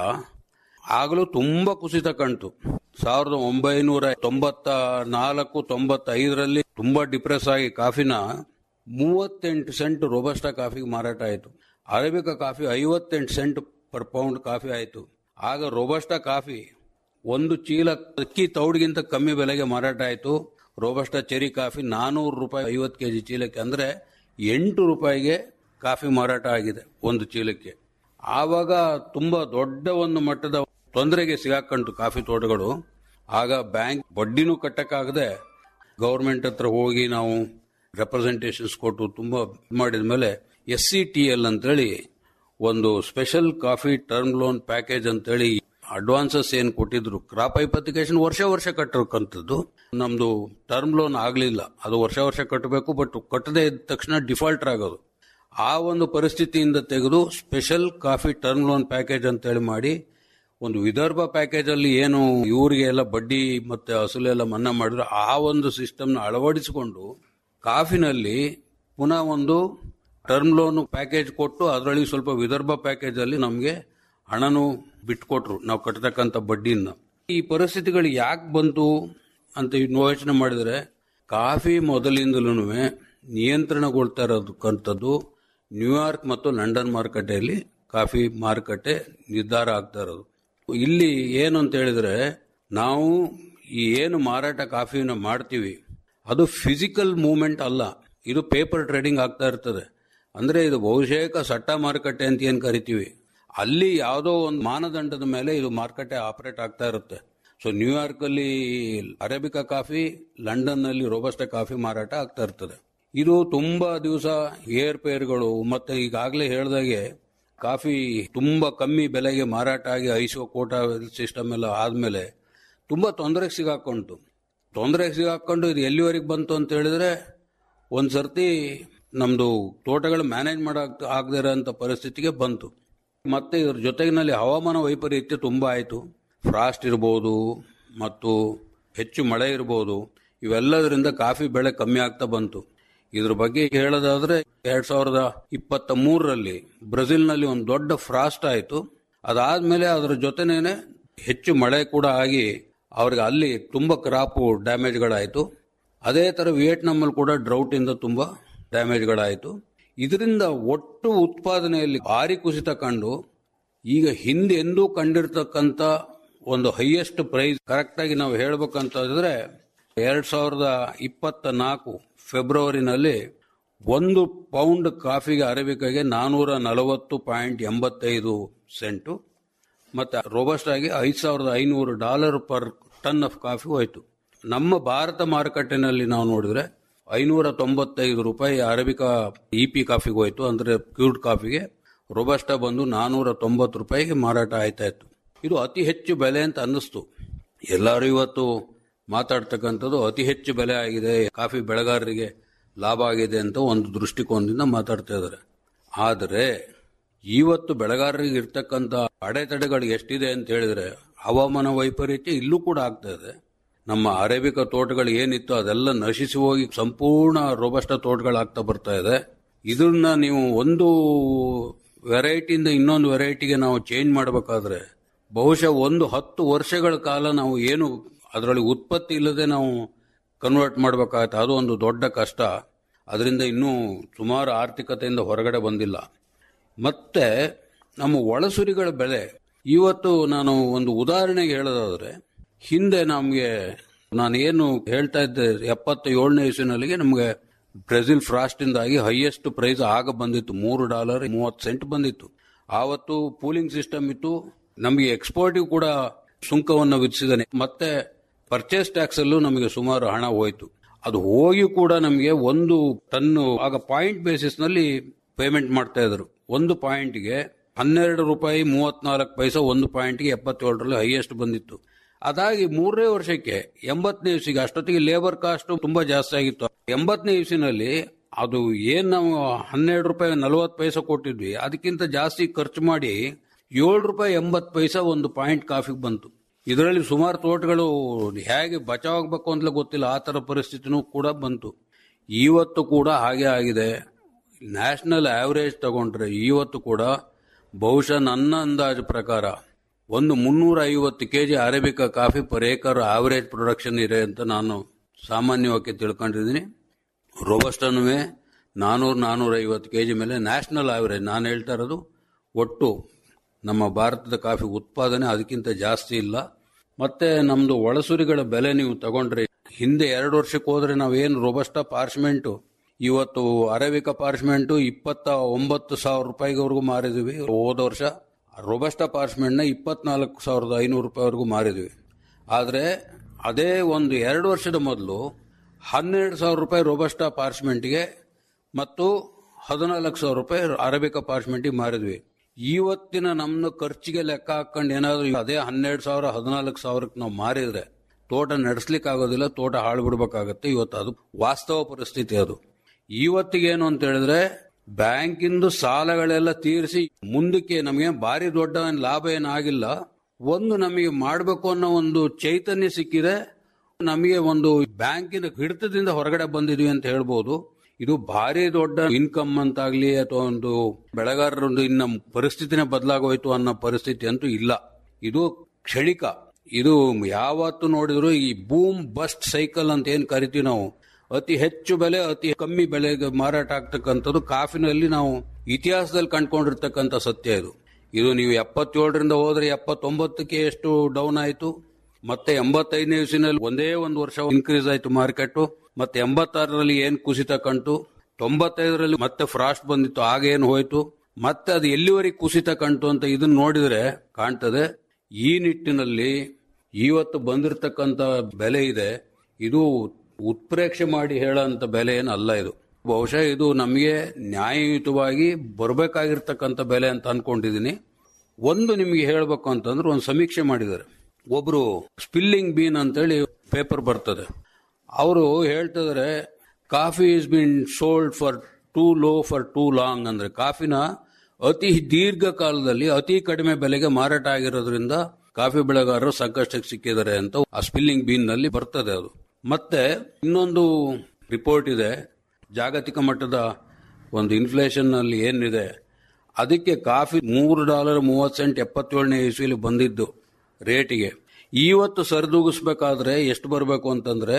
ಆಗಲೂ ತುಂಬಾ ಕುಸಿತ ಕಾಣ್ತು ಸಾವಿರದ ಒಂಬೈನೂರ ತೊಂಬತ್ತ ನಾಲ್ಕು ತೊಂಬತ್ತೈದರಲ್ಲಿ ತುಂಬಾ ಡಿಪ್ರೆಸ್ ಆಗಿ ಕಾಫಿನ ಮೂವತ್ತೆಂಟು ಸೆಂಟ್ ರೋಬಸ್ಟಾ ಕಾಫಿಗೆ ಮಾರಾಟ ಆಯಿತು ಅರೇಬಿಕಾ ಕಾಫಿ ಐವತ್ತೆಂಟು ಸೆಂಟ್ ಪರ್ ಪೌಂಡ್ ಕಾಫಿ ಆಯಿತು ಆಗ ರೋಬಸ್ಟಾ ಕಾಫಿ ಒಂದು ಚೀಲ ಅಕ್ಕಿ ತೌಡ್ಗಿಂತ ಕಮ್ಮಿ ಬೆಲೆಗೆ ಮಾರಾಟ ಆಯಿತು ರೋಬಸ್ಟಾ ಚೆರಿ ಕಾಫಿ ನಾನೂರು ರೂಪಾಯಿ ಐವತ್ತು ಕೆಜಿ ಚೀಲಕ್ಕೆ ಅಂದ್ರೆ ಎಂಟು ರೂಪಾಯಿಗೆ ಕಾಫಿ ಮಾರಾಟ ಆಗಿದೆ ಒಂದು ಚೀಲಕ್ಕೆ ಆವಾಗ ತುಂಬಾ ದೊಡ್ಡ ಒಂದು ಮಟ್ಟದ ತೊಂದರೆಗೆ ಸಿಗಾಕಂಟು ಕಾಫಿ ತೋಟಗಳು ಆಗ ಬ್ಯಾಂಕ್ ಬಡ್ಡಿನೂ ಕಟ್ಟಕ್ಕಾಗದೆ ಗೌರ್ಮೆಂಟ್ ಹತ್ರ ಹೋಗಿ ನಾವು ರೆಪ್ರೆಸೆಂಟೇಷನ್ಸ್ ಕೊಟ್ಟು ತುಂಬಾ ಮಾಡಿದ ಮೇಲೆ ಎಸ್ ಸಿ ಟಿ ಎಲ್ ಅಂತೇಳಿ ಒಂದು special coffee term loan package ಅಂತೇಳಿ ಅಡ್ವಾನ್ಸಸ್ ಏನ್ ಕೊಟ್ಟಿದ್ರು ಕ್ರಾಪ್ ಐಪತಿಕೇಶನ್ ವರ್ಷ ವರ್ಷ ಕಟ್ಟಕ್ಕಂಥದ್ದು ನಮ್ದು ಟರ್ಮ್ ಲೋನ್ ಆಗ್ಲಿಲ್ಲ ಅದು ವರ್ಷ ವರ್ಷ ಕಟ್ಟಬೇಕು ಬಟ್ ಕಟ್ಟದೇ ಇದ್ದ ತಕ್ಷಣ ಡಿಫಾಲ್ಟರ್ ಆಗೋದು ಆ ಒಂದು ಪರಿಸ್ಥಿತಿಯಿಂದ ತೆಗೆದು special coffee term loan package ಅಂತೇಳಿ ಮಾಡಿ ಒಂದು ವಿದರ್ಭ ಪ್ಯಾಕೇಜ್ ಅಲ್ಲಿ ಏನು ಇವರಿಗೆ ಎಲ್ಲ ಬಡ್ಡಿ ಮತ್ತೆ ಅಸಲೆಲ್ಲ ಮನ್ನಾ ಮಾಡಿದ್ರು ಆ ಒಂದು ಸಿಸ್ಟಮ್ನ ಅಳವಡಿಸಿಕೊಂಡು ಕಾಫಿನಲ್ಲಿ ಪುನಃ ಒಂದು ಟರ್ಮ್ ಲೋನ್ ಪ್ಯಾಕೇಜ್ ಕೊಟ್ಟು ಅದರಲ್ಲಿ ಸ್ವಲ್ಪ ವಿದರ್ಭ ಪ್ಯಾಕೇಜ್ ಅಲ್ಲಿ ನಮಗೆ ಹಣನು ಬಿಟ್ಕೊಟ್ರು ನಾವು ಕಟ್ಟತಕ್ಕಂಥ ಬಡ್ಡಿನ ಈ ಪರಿಸ್ಥಿತಿಗಳು ಯಾಕೆ ಬಂತು ಅಂತ ಯೋಚನೆ ಮಾಡಿದ್ರೆ ಕಾಫಿ ಮೊದಲಿಂದಲೂ ನಿಯಂತ್ರಣಗೊಳ್ತಾ ಇರೋದಕ್ಕಂಥದ್ದು ನ್ಯೂಯಾರ್ಕ್ ಮತ್ತು ಲಂಡನ್ ಮಾರುಕಟ್ಟೆಯಲ್ಲಿ ಕಾಫಿ ಮಾರುಕಟ್ಟೆ ನಿರ್ಧಾರ ಆಗ್ತಾ ಇರೋದು ಇಲ್ಲಿ ಏನು ಅಂತ ಹೇಳಿದ್ರೆ ನಾವು ಈ ಏನು ಮಾರಾಟ ಕಾಫಿನ ಮಾಡ್ತೀವಿ ಅದು ಫಿಸಿಕಲ್ ಮೂವ್ಮೆಂಟ್ ಅಲ್ಲ ಇದು ಪೇಪರ್ ಟ್ರೇಡಿಂಗ್ ಆಗ್ತಾ ಇರ್ತದೆ ಅಂದ್ರೆ ಇದು ಬಹುಶೇಕ ಸಟ್ಟ ಮಾರುಕಟ್ಟೆ ಅಂತ ಏನ್ ಕರಿತೀವಿ ಅಲ್ಲಿ ಯಾವುದೋ ಒಂದು ಮಾನದಂಡದ ಮೇಲೆ ಇದು ಮಾರುಕಟ್ಟೆ ಆಪರೇಟ್ ಆಗ್ತಾ ಇರುತ್ತೆ ಸೊ ನ್ಯೂಯಾರ್ಕ್ ಅಲ್ಲಿ ಅರೇಬಿಕಾ ಕಾಫಿ ಲಂಡನ್ ನಲ್ಲಿ ರೋಬಸ್ಟ ಕಾಫಿ ಮಾರಾಟ ಆಗ್ತಾ ಇರ್ತದೆ ಇದು ತುಂಬಾ ದಿವಸ ಏರ್ ಪೇರ್ಗಳು ಮತ್ತೆ ಈಗಾಗಲೇ ಹೇಳ್ದಾಗೆ ಕಾಫಿ ತುಂಬಾ ಕಮ್ಮಿ ಬೆಲೆಗೆ ಮಾರಾಟ ಆಗಿ ಐಸೋ ಕೋಟಾ ಸಿಸ್ಟಮ್ ಎಲ್ಲ ಆದ್ಮೇಲೆ ತುಂಬಾ ತೊಂದರೆಗೆ ಸಿಗಾಕೊಂಡು ತೊಂದರೆಗೆ ಸಿಗಾಕೊಂಡು ಇದು ಎಲ್ಲಿವರೆಗೆ ಬಂತು ಅಂತ ಹೇಳಿದ್ರೆ ಒಂದ್ ಸರ್ತಿ ನಮ್ದು ತೋಟಗಳು ಮ್ಯಾನೇಜ್ ಮಾಡಕ್ ಆಗದೇ ಇರೋಂಥ ಪರಿಸ್ಥಿತಿಗೆ ಬಂತು ಮತ್ತೆ ಇದ್ರ ಜೊತೆಗಿನಲ್ಲಿ ಹವಾಮಾನ ವೈಪರೀತ್ಯ ತುಂಬಾ ಆಯಿತು ಫ್ರಾಸ್ಟ್ ಇರ್ಬೋದು ಮತ್ತು ಹೆಚ್ಚು ಮಳೆ ಇರ್ಬೋದು ಇವೆಲ್ಲದರಿಂದ ಕಾಫಿ ಬೆಳೆ ಕಮ್ಮಿ ಆಗ್ತಾ ಬಂತು ಇದ್ರ ಬಗ್ಗೆ ಹೇಳೋದಾದ್ರೆ ಎರಡ್ ಸಾವಿರದ ಇಪ್ಪತ್ತ ಮೂರರಲ್ಲಿ ಬ್ರೆಜಿಲ್ನಲ್ಲಿ ಒಂದು ದೊಡ್ಡ ಫ್ರಾಸ್ಟ್ ಆಯಿತು ಅದಾದ್ಮೇಲೆ ಅದರ ಜೊತೆನೇನೆ ಹೆಚ್ಚು ಮಳೆ ಕೂಡ ಆಗಿ ಅವ್ರಿಗೆ ಅಲ್ಲಿ ತುಂಬಾ ಕ್ರಾಪು ಡ್ಯಾಮೇಜ್ಗಳಾಯಿತು ಅದೇ ತರ ವಿಯೆಟ್ನಾಂನಲ್ಲಿ ಕೂಡ ಡ್ರೌಟ್ ಇಂದ ತುಂಬಾ ಡ್ಯಾಮೇಜ್ಗಳಾಯಿತು ಇದರಿಂದ ಒಟ್ಟು ಉತ್ಪಾದನೆಯಲ್ಲಿ ಭಾರಿ ಕುಸಿತ ಕಂಡು ಈಗ ಹಿಂದೆ ಎಂದೂ ಕಂಡಿರ್ತಕ್ಕಂಥ ಒಂದು ಹೈಯೆಸ್ಟ್ ಪ್ರೈಸ್ ಕರೆಕ್ಟ್ ಆಗಿ ನಾವು ಹೇಳ್ಬೇಕಂತಂದ್ರೆ ಎರಡ್ ಸಾವಿರದ ಇಪ್ಪತ್ತ ನಾಲ್ಕು ಫೆಬ್ರವರಿನಲ್ಲಿ ಒಂದು ಪೌಂಡ್ ಕಾಫಿಗೆ ಅರೇಬಿಕಾಗೆ ನಾನೂರ ನಲವತ್ತು ಪಾಯಿಂಟ್ ಎಂಬತ್ತೈದು ಸೆಂಟು ಮತ್ತೆ ರೋಬಸ್ಟ್ ಆಗಿ ಐದು ಸಾವಿರದ ಐನೂರು dollar per ton of coffee ಹೋಯ್ತು ನಮ್ಮ ಭಾರತ ಮಾರುಕಟ್ಟೆನಲ್ಲಿ ನಾವು ನೋಡಿದ್ರೆ ಐನೂರ ತೊಂಬತ್ತೈದು ರೂಪಾಯಿ ಅರೇಬಿಕಾ ಇ ಪಿ ಕಾಫಿಗೆ ಹೋಯ್ತು ಅಂದ್ರೆ ಕ್ಯೂರ್ಡ್ ಕಾಫಿಗೆ ರೋಬಸ್ಟಾ ಬಂದು ನಾನೂರ ತೊಂಬತ್ತು ರೂಪಾಯಿಗೆ ಮಾರಾಟ ಆಯ್ತಾ ಇತ್ತು ಇದು ಅತಿ ಹೆಚ್ಚು ಬೆಲೆ ಅಂತ ಅನ್ನಿಸ್ತು ಎಲ್ಲರೂ ಇವತ್ತು ಮಾತಾಡ್ತಕ್ಕಂಥದ್ದು ಅತಿ ಹೆಚ್ಚು ಬೆಲೆ ಆಗಿದೆ ಕಾಫಿ ಬೆಳೆಗಾರರಿಗೆ ಲಾಭ ಆಗಿದೆ ಅಂತ ಒಂದು ದೃಷ್ಟಿಕೋನದಿಂದ ಮಾತಾಡ್ತಾ ಇದ್ದಾರೆ ಆದರೆ ಇವತ್ತು ಬೆಳೆಗಾರರಿಗೆ ಇರ್ತಕ್ಕಂಥ ಅಡೆತಡೆಗಳು ಎಷ್ಟಿದೆ ಅಂತ ಹೇಳಿದ್ರೆ ಹವಾಮಾನ ವೈಪರೀತ್ಯ ಇಲ್ಲೂ ಕೂಡ ಆಗ್ತಾ ಇದೆ ನಮ್ಮ ಅರೇಬಿಕ ತೋಟಗಳು ಏನಿತ್ತು ಅದೆಲ್ಲ ನಶಿಸಿ ಹೋಗಿ ಸಂಪೂರ್ಣ ರೋಬಸ್ಟ ತೋಟಗಳಾಗ್ತಾ ಬರ್ತಾ ಇದೆ ಇದನ್ನ ನೀವು ಒಂದು ವೆರೈಟಿಯಿಂದ ಇನ್ನೊಂದು ವೆರೈಟಿಗೆ ನಾವು ಚೇಂಜ್ ಮಾಡಬೇಕಾದ್ರೆ ಬಹುಶಃ ಒಂದು ಹತ್ತು ವರ್ಷಗಳ ಕಾಲ ನಾವು ಏನು ಅದರಲ್ಲಿ ಉತ್ಪತ್ತಿ ಇಲ್ಲದೆ ನಾವು ಕನ್ವರ್ಟ್ ಮಾಡಬೇಕಾಗತ್ತೆ ಅದು ಒಂದು ದೊಡ್ಡ ಕಷ್ಟ ಅದರಿಂದ ಇನ್ನೂ ಸುಮಾರು ಆರ್ಥಿಕತೆಯಿಂದ ಹೊರಗಡೆ ಬಂದಿಲ್ಲ ಮತ್ತೆ ನಮ್ಮ ಒಳಸುರಿಗಳ ಬೆಲೆ ಇವತ್ತು ನಾನು ಒಂದು ಉದಾಹರಣೆಗೆ ಹೇಳೋದಾದ್ರೆ ಹಿಂದೆ ನಮಗೆ ನಾನು ಏನು ಹೇಳ್ತಾ ಇದ್ದೆ ಎಪ್ಪತ್ತ ಏಳನೇ ಇಸ್ವಿನಲ್ಲಿಗೆ ನಮಗೆ ಬ್ರೆಜಿಲ್ ಫ್ರಾಸ್ಟ್ ಇಂದಾಗಿ ಹೈಯೆಸ್ಟ್ ಪ್ರೈಸ್ ಆಗ ಬಂದಿತ್ತು ಮೂರು ಡಾಲರ್ ಮೂವತ್ತು ಸೆಂಟ್ ಬಂದಿತ್ತು ಆವತ್ತು ಪೂಲಿಂಗ್ ಸಿಸ್ಟಮ್ ಇತ್ತು ನಮಗೆ ಎಕ್ಸ್ಪೋರ್ಟಿವ್ ಕೂಡ ಸುಂಕವನ್ನು ವಿಧಿಸಿದಾನೆ ಮತ್ತೆ ಪರ್ಚೇಸ್ ಟ್ಯಾಕ್ಸ್ ಅಲ್ಲೂ ನಮಗೆ ಸುಮಾರು ಹಣ ಹೋಯ್ತು ಅದು ಹೋಗಿ ಕೂಡ ನಮಗೆ ಒಂದು ಟನ್ನು ಆಗ ಪಾಯಿಂಟ್ ಬೇಸಿಸ್ ನಲ್ಲಿ ಪೇಮೆಂಟ್ ಮಾಡ್ತಾ ಇದ್ರು ಒಂದು ಪಾಯಿಂಟ್ಗೆ ಹನ್ನೆರಡು ರೂಪಾಯಿ ಮೂವತ್ನಾಲ್ಕು ಪೈಸಾ ಒಂದು ಪಾಯಿಂಟ್ಗೆ ಎಪ್ಪತ್ತೇಳರಲ್ಲಿ ಹೈಯೆಸ್ಟ್ ಬಂದಿತ್ತು ಅದಾಗಿ ಮೂರನೇ ವರ್ಷಕ್ಕೆ ಎಂಬತ್ತನೇ ಇಸಿಗೆ ಅಷ್ಟೊತ್ತಿಗೆ ಲೇಬರ್ ಕಾಸ್ಟ್ ತುಂಬಾ ಜಾಸ್ತಿ ಆಗಿತ್ತು ಎಂಬತ್ತನೇ ಇಸಿನಲ್ಲಿ ಅದು ಏನ್ ನಾವು ಹನ್ನೆರಡು ರೂಪಾಯಿ ನಲವತ್ತು ಪೈಸಾ ಕೊಟ್ಟಿದ್ವಿ ಅದಕ್ಕಿಂತ ಜಾಸ್ತಿ ಖರ್ಚು ಮಾಡಿ ಏಳು ರೂಪಾಯಿ ಎಂಬತ್ತು ಪೈಸಾ ಒಂದು ಪಾಯಿಂಟ್ ಕಾಫಿಗೆ ಬಂತು ಇದರಲ್ಲಿ ಸುಮಾರು ತೋಟಗಳು ಹೇಗೆ ಬಚಾವಾಗಬೇಕು ಅಂತಲೇ ಗೊತ್ತಿಲ್ಲ ಆ ತರ ಪರಿಸ್ಥಿತಿನೂ ಕೂಡ ಬಂತು ಇವತ್ತು ಕೂಡ ಹಾಗೆ ಆಗಿದೆ ನ್ಯಾಷನಲ್ ಆವರೇಜ್ ತಗೊಂಡ್ರೆ ಇವತ್ತು ಕೂಡ ಬಹುಶಃ ನನ್ನ ಅಂದಾಜು ಪ್ರಕಾರ ಒಂದು ಮುನ್ನೂರ ಐವತ್ತು KG arabica coffee per acre average production ಇದೆ ಅಂತ ನಾನು ಸಾಮಾನ್ಯವಾಗಿ ತಿಳ್ಕೊಂಡಿದ್ದೀನಿ ರೋಬಸ್ಟನೂ ನಾನೂರು ನಾನೂರ ಐವತ್ತು ಕೆಜಿ ಮೇಲೆ ನ್ಯಾಷನಲ್ ಆವರೇಜ್ ನಾನು ಹೇಳ್ತಾ ಇರೋದು ಒಟ್ಟು ನಮ್ಮ ಭಾರತದ ಕಾಫಿ ಉತ್ಪಾದನೆ ಅದಕ್ಕಿಂತ ಜಾಸ್ತಿ ಇಲ್ಲ ಮತ್ತೆ ನಮ್ದು ಒಳಸುರಿಗಳ ಬೆಲೆ ನೀವು ತಗೊಂಡ್ರೆ ಹಿಂದೆ ಎರಡು ವರ್ಷಕ್ಕೆ ಹೋದ್ರೆ ನಾವೇನು ರೋಬಸ್ಟಾ ಪಾರ್ಚ್ಮೆಂಟು ಇವತ್ತು ಅರೇಬಿಕ ಪಾರ್ಚ್ಮೆಂಟು ಇಪ್ಪತ್ತ ಒಂಬತ್ತು ಸಾವಿರ ರೂಪಾಯಿವರೆಗೂ ಮಾರಿದ್ವಿ ಹೋದ ವರ್ಷ ರೋಬಸ್ಟಾ ಪಾರ್ಚ್ಮೆಂಟ್ ನ ಇಪ್ಪತ್ನಾಲ್ಕು ಸಾವಿರದ ಐನೂರು ರೂಪಾಯಿವರೆಗೂ ಮಾರಿದ್ವಿ ಆದ್ರೆ ಅದೇ ಒಂದು ಎರಡು ವರ್ಷದ ಮೊದಲು ಹನ್ನೆರಡು ಸಾವಿರ ರೂಪಾಯಿ ರೋಬಸ್ಟಾ ಪಾರ್ಚ್ಮೆಂಟ್ಗೆ ಮತ್ತು ಹದಿನಾಲ್ಕು ಸಾವಿರ ರೂಪಾಯಿ ಅರೇಬಿಕ ಪಾರ್ಚ್ಮೆಂಟಿಗೆ ಮಾರಿದ್ವಿ ಇವತ್ತಿನ ನಮ್ಮ ಖರ್ಚಿಗೆ ಲೆಕ್ಕ ಹಾಕೊಂಡು ಏನಾದ್ರು ಅದೇ ಹನ್ನೆರಡು ಸಾವಿರ ಹದಿನಾಲ್ಕು ಸಾವಿರಕ್ಕೆ ನಾವು ಮಾರಿದ್ರೆ ತೋಟ ನಡೆಸ್ಲಿಕ್ಕೆ ಆಗೋದಿಲ್ಲ ತೋಟ ಹಾಳು ಬಿಡ್ಬೇಕಾಗತ್ತೆ ಇವತ್ತು ಅದು ವಾಸ್ತವ ಪರಿಸ್ಥಿತಿ ಅದು ಇವತ್ತಿಗೇನು ಅಂತ ಹೇಳಿದ್ರೆ ಬ್ಯಾಂಕಿಂದು ಸಾಲಗಳೆಲ್ಲ ತೀರಿಸಿ ಮುಂದಕ್ಕೆ ನಮಗೆ ಭಾರಿ ದೊಡ್ಡ ಏನ್ ಲಾಭ ಏನಾಗಿಲ್ಲ ಒಂದು ನಮಗೆ ಮಾಡಬೇಕು ಅನ್ನೋ ಒಂದು ಚೈತನ್ಯ ಸಿಕ್ಕಿದೆ ನಮಗೆ ಒಂದು ಬ್ಯಾಂಕಿನ ಹಿಡಿತದಿಂದ ಹೊರಗಡೆ ಬಂದಿದ್ವಿ ಅಂತ ಹೇಳ್ಬೋದು ಇದು ಭಾರಿ ದೊಡ್ಡ ಇನ್ಕಮ್ ಅಂತಾಗ್ಲಿ ಅಥವಾ ಒಂದು ಬೆಳೆಗಾರರೊಂದು ಇನ್ನ ಪರಿಸ್ಥಿತಿನೇ ಬದಲಾಗೋಯ್ತು ಅನ್ನೋ ಪರಿಸ್ಥಿತಿ ಅಂತೂ ಇಲ್ಲ ಇದು ಕ್ಷಣಿಕ ಇದು ಯಾವತ್ತು ನೋಡಿದ್ರು ಈ ಬೂಮ್ ಬಸ್ಟ್ ಸೈಕಲ್ ಅಂತ ಏನ್ ಕರಿತೀವಿ ನಾವು ಅತಿ ಹೆಚ್ಚು ಬೆಲೆ ಅತಿ ಕಮ್ಮಿ ಬೆಲೆಗೆ ಮಾರಾಟ ಆಗ್ತಕ್ಕಂಥದ್ದು ಕಾಫಿನಲ್ಲಿ ನಾವು ಇತಿಹಾಸದಲ್ಲಿ ಕಂಡ್ಕೊಂಡಿರ್ತಕ್ಕಂಥ ಸತ್ಯ ಇದು ಇದು ನೀವು ಎಪ್ಪತ್ತೇಳರಿಂದ ಹೋದ್ರೆ ಎಪ್ಪತ್ತೊಂಬತ್ತಕ್ಕೆ ಎಷ್ಟು ಡೌನ್ ಆಯಿತು ಮತ್ತೆ ಎಂಬತ್ತೈದನೇ ಇಸ್ವಿನಲ್ಲಿ ಒಂದೇ ಒಂದು ವರ್ಷ ಇನ್ಕ್ರೀಸ್ ಆಯಿತು ಮಾರ್ಕೆಟ್ ಮತ್ತೆ ಎಂಬತ್ತಾರರಲ್ಲಿ ಏನ್ ಕುಸಿತ ಕಂಟು ತೊಂಬತ್ತೈದರಲ್ಲಿ ಮತ್ತೆ ಫ್ರಾಸ್ಟ್ ಬಂದಿತ್ತು ಆಗ ಏನು ಹೋಯ್ತು ಮತ್ತೆ ಅದು ಎಲ್ಲಿವರೆಗೆ ಕುಸಿತ ಕಂಟು ಅಂತ ಇದನ್ನ ನೋಡಿದ್ರೆ ಕಾಣ್ತದೆ ಈ ನಿಟ್ಟಿನಲ್ಲಿ ಇವತ್ತು ಬಂದಿರತಕ್ಕಂತ ಬೆಲೆ ಇದೆ ಇದು ಉತ್ಪ್ರೇಕ್ಷೆ ಮಾಡಿ ಹೇಳೋಂತ ಬೆಲೆ ಏನು ಅಲ್ಲ ಇದು ಬಹುಶಃ ಇದು ನಮಗೆ ನ್ಯಾಯಯುತವಾಗಿ ಬರಬೇಕಾಗಿರ್ತಕ್ಕಂಥ ಬೆಲೆ ಅಂತ ಅನ್ಕೊಂಡಿದೀನಿ ಒಂದು ನಿಮಗೆ ಹೇಳಬೇಕು ಅಂತಂದ್ರೆ ಒಂದು ಸಮೀಕ್ಷೆ ಮಾಡಿದ್ದಾರೆ ಒಬ್ರು ಸ್ಪಿಲ್ಲಿಂಗ್ ಬೀನ್ ಅಂತೇಳಿ ಪೇಪರ್ ಬರ್ತದೆ ಅವರು ಹೇಳ್ತಿದ್ದಾರೆ coffee is been sold for too low for too long ಅಂದ್ರೆ ಕಾಫಿನ ಅತಿ ದೀರ್ಘಕಾಲದಲ್ಲಿ ಅತಿ ಕಡಿಮೆ ಬೆಲೆಗೆ ಮಾರಾಟ ಆಗಿರೋದ್ರಿಂದ ಕಾಫಿ ಬೆಳೆಗಾರರು ಸಂಕಷ್ಟಕ್ಕೆ ಸಿಕ್ಕಿದ್ದಾರೆ ಅಂತ ಆ ಸ್ಪಿಲ್ಲಿಂಗ್ ಬೀನ್ ನಲ್ಲಿ ಬರ್ತದೆ ಅದು ಮತ್ತೆ ಇನ್ನೊಂದು ರಿಪೋರ್ಟ್ ಇದೆ ಜಾಗತಿಕ ಮಟ್ಟದ ಒಂದು ಇನ್ಫ್ಲೇಷನ್ ನಲ್ಲಿ ಏನಿದೆ ಅದಕ್ಕೆ ಕಾಫಿ ಮೂರು ಡಾಲರ್ ಮೂವತ್ತು ಸೆಂಟ್ ಎಪ್ಪತ್ತೇಳನೇ ಇಸ್ವಿಲಿ ಬಂದಿದ್ದು ರೇಟಿಗೆ ಇವತ್ತು ಸರಿದೂಗಿಸ್ಬೇಕಾದ್ರೆ ಎಷ್ಟು ಬರಬೇಕು ಅಂತಂದ್ರೆ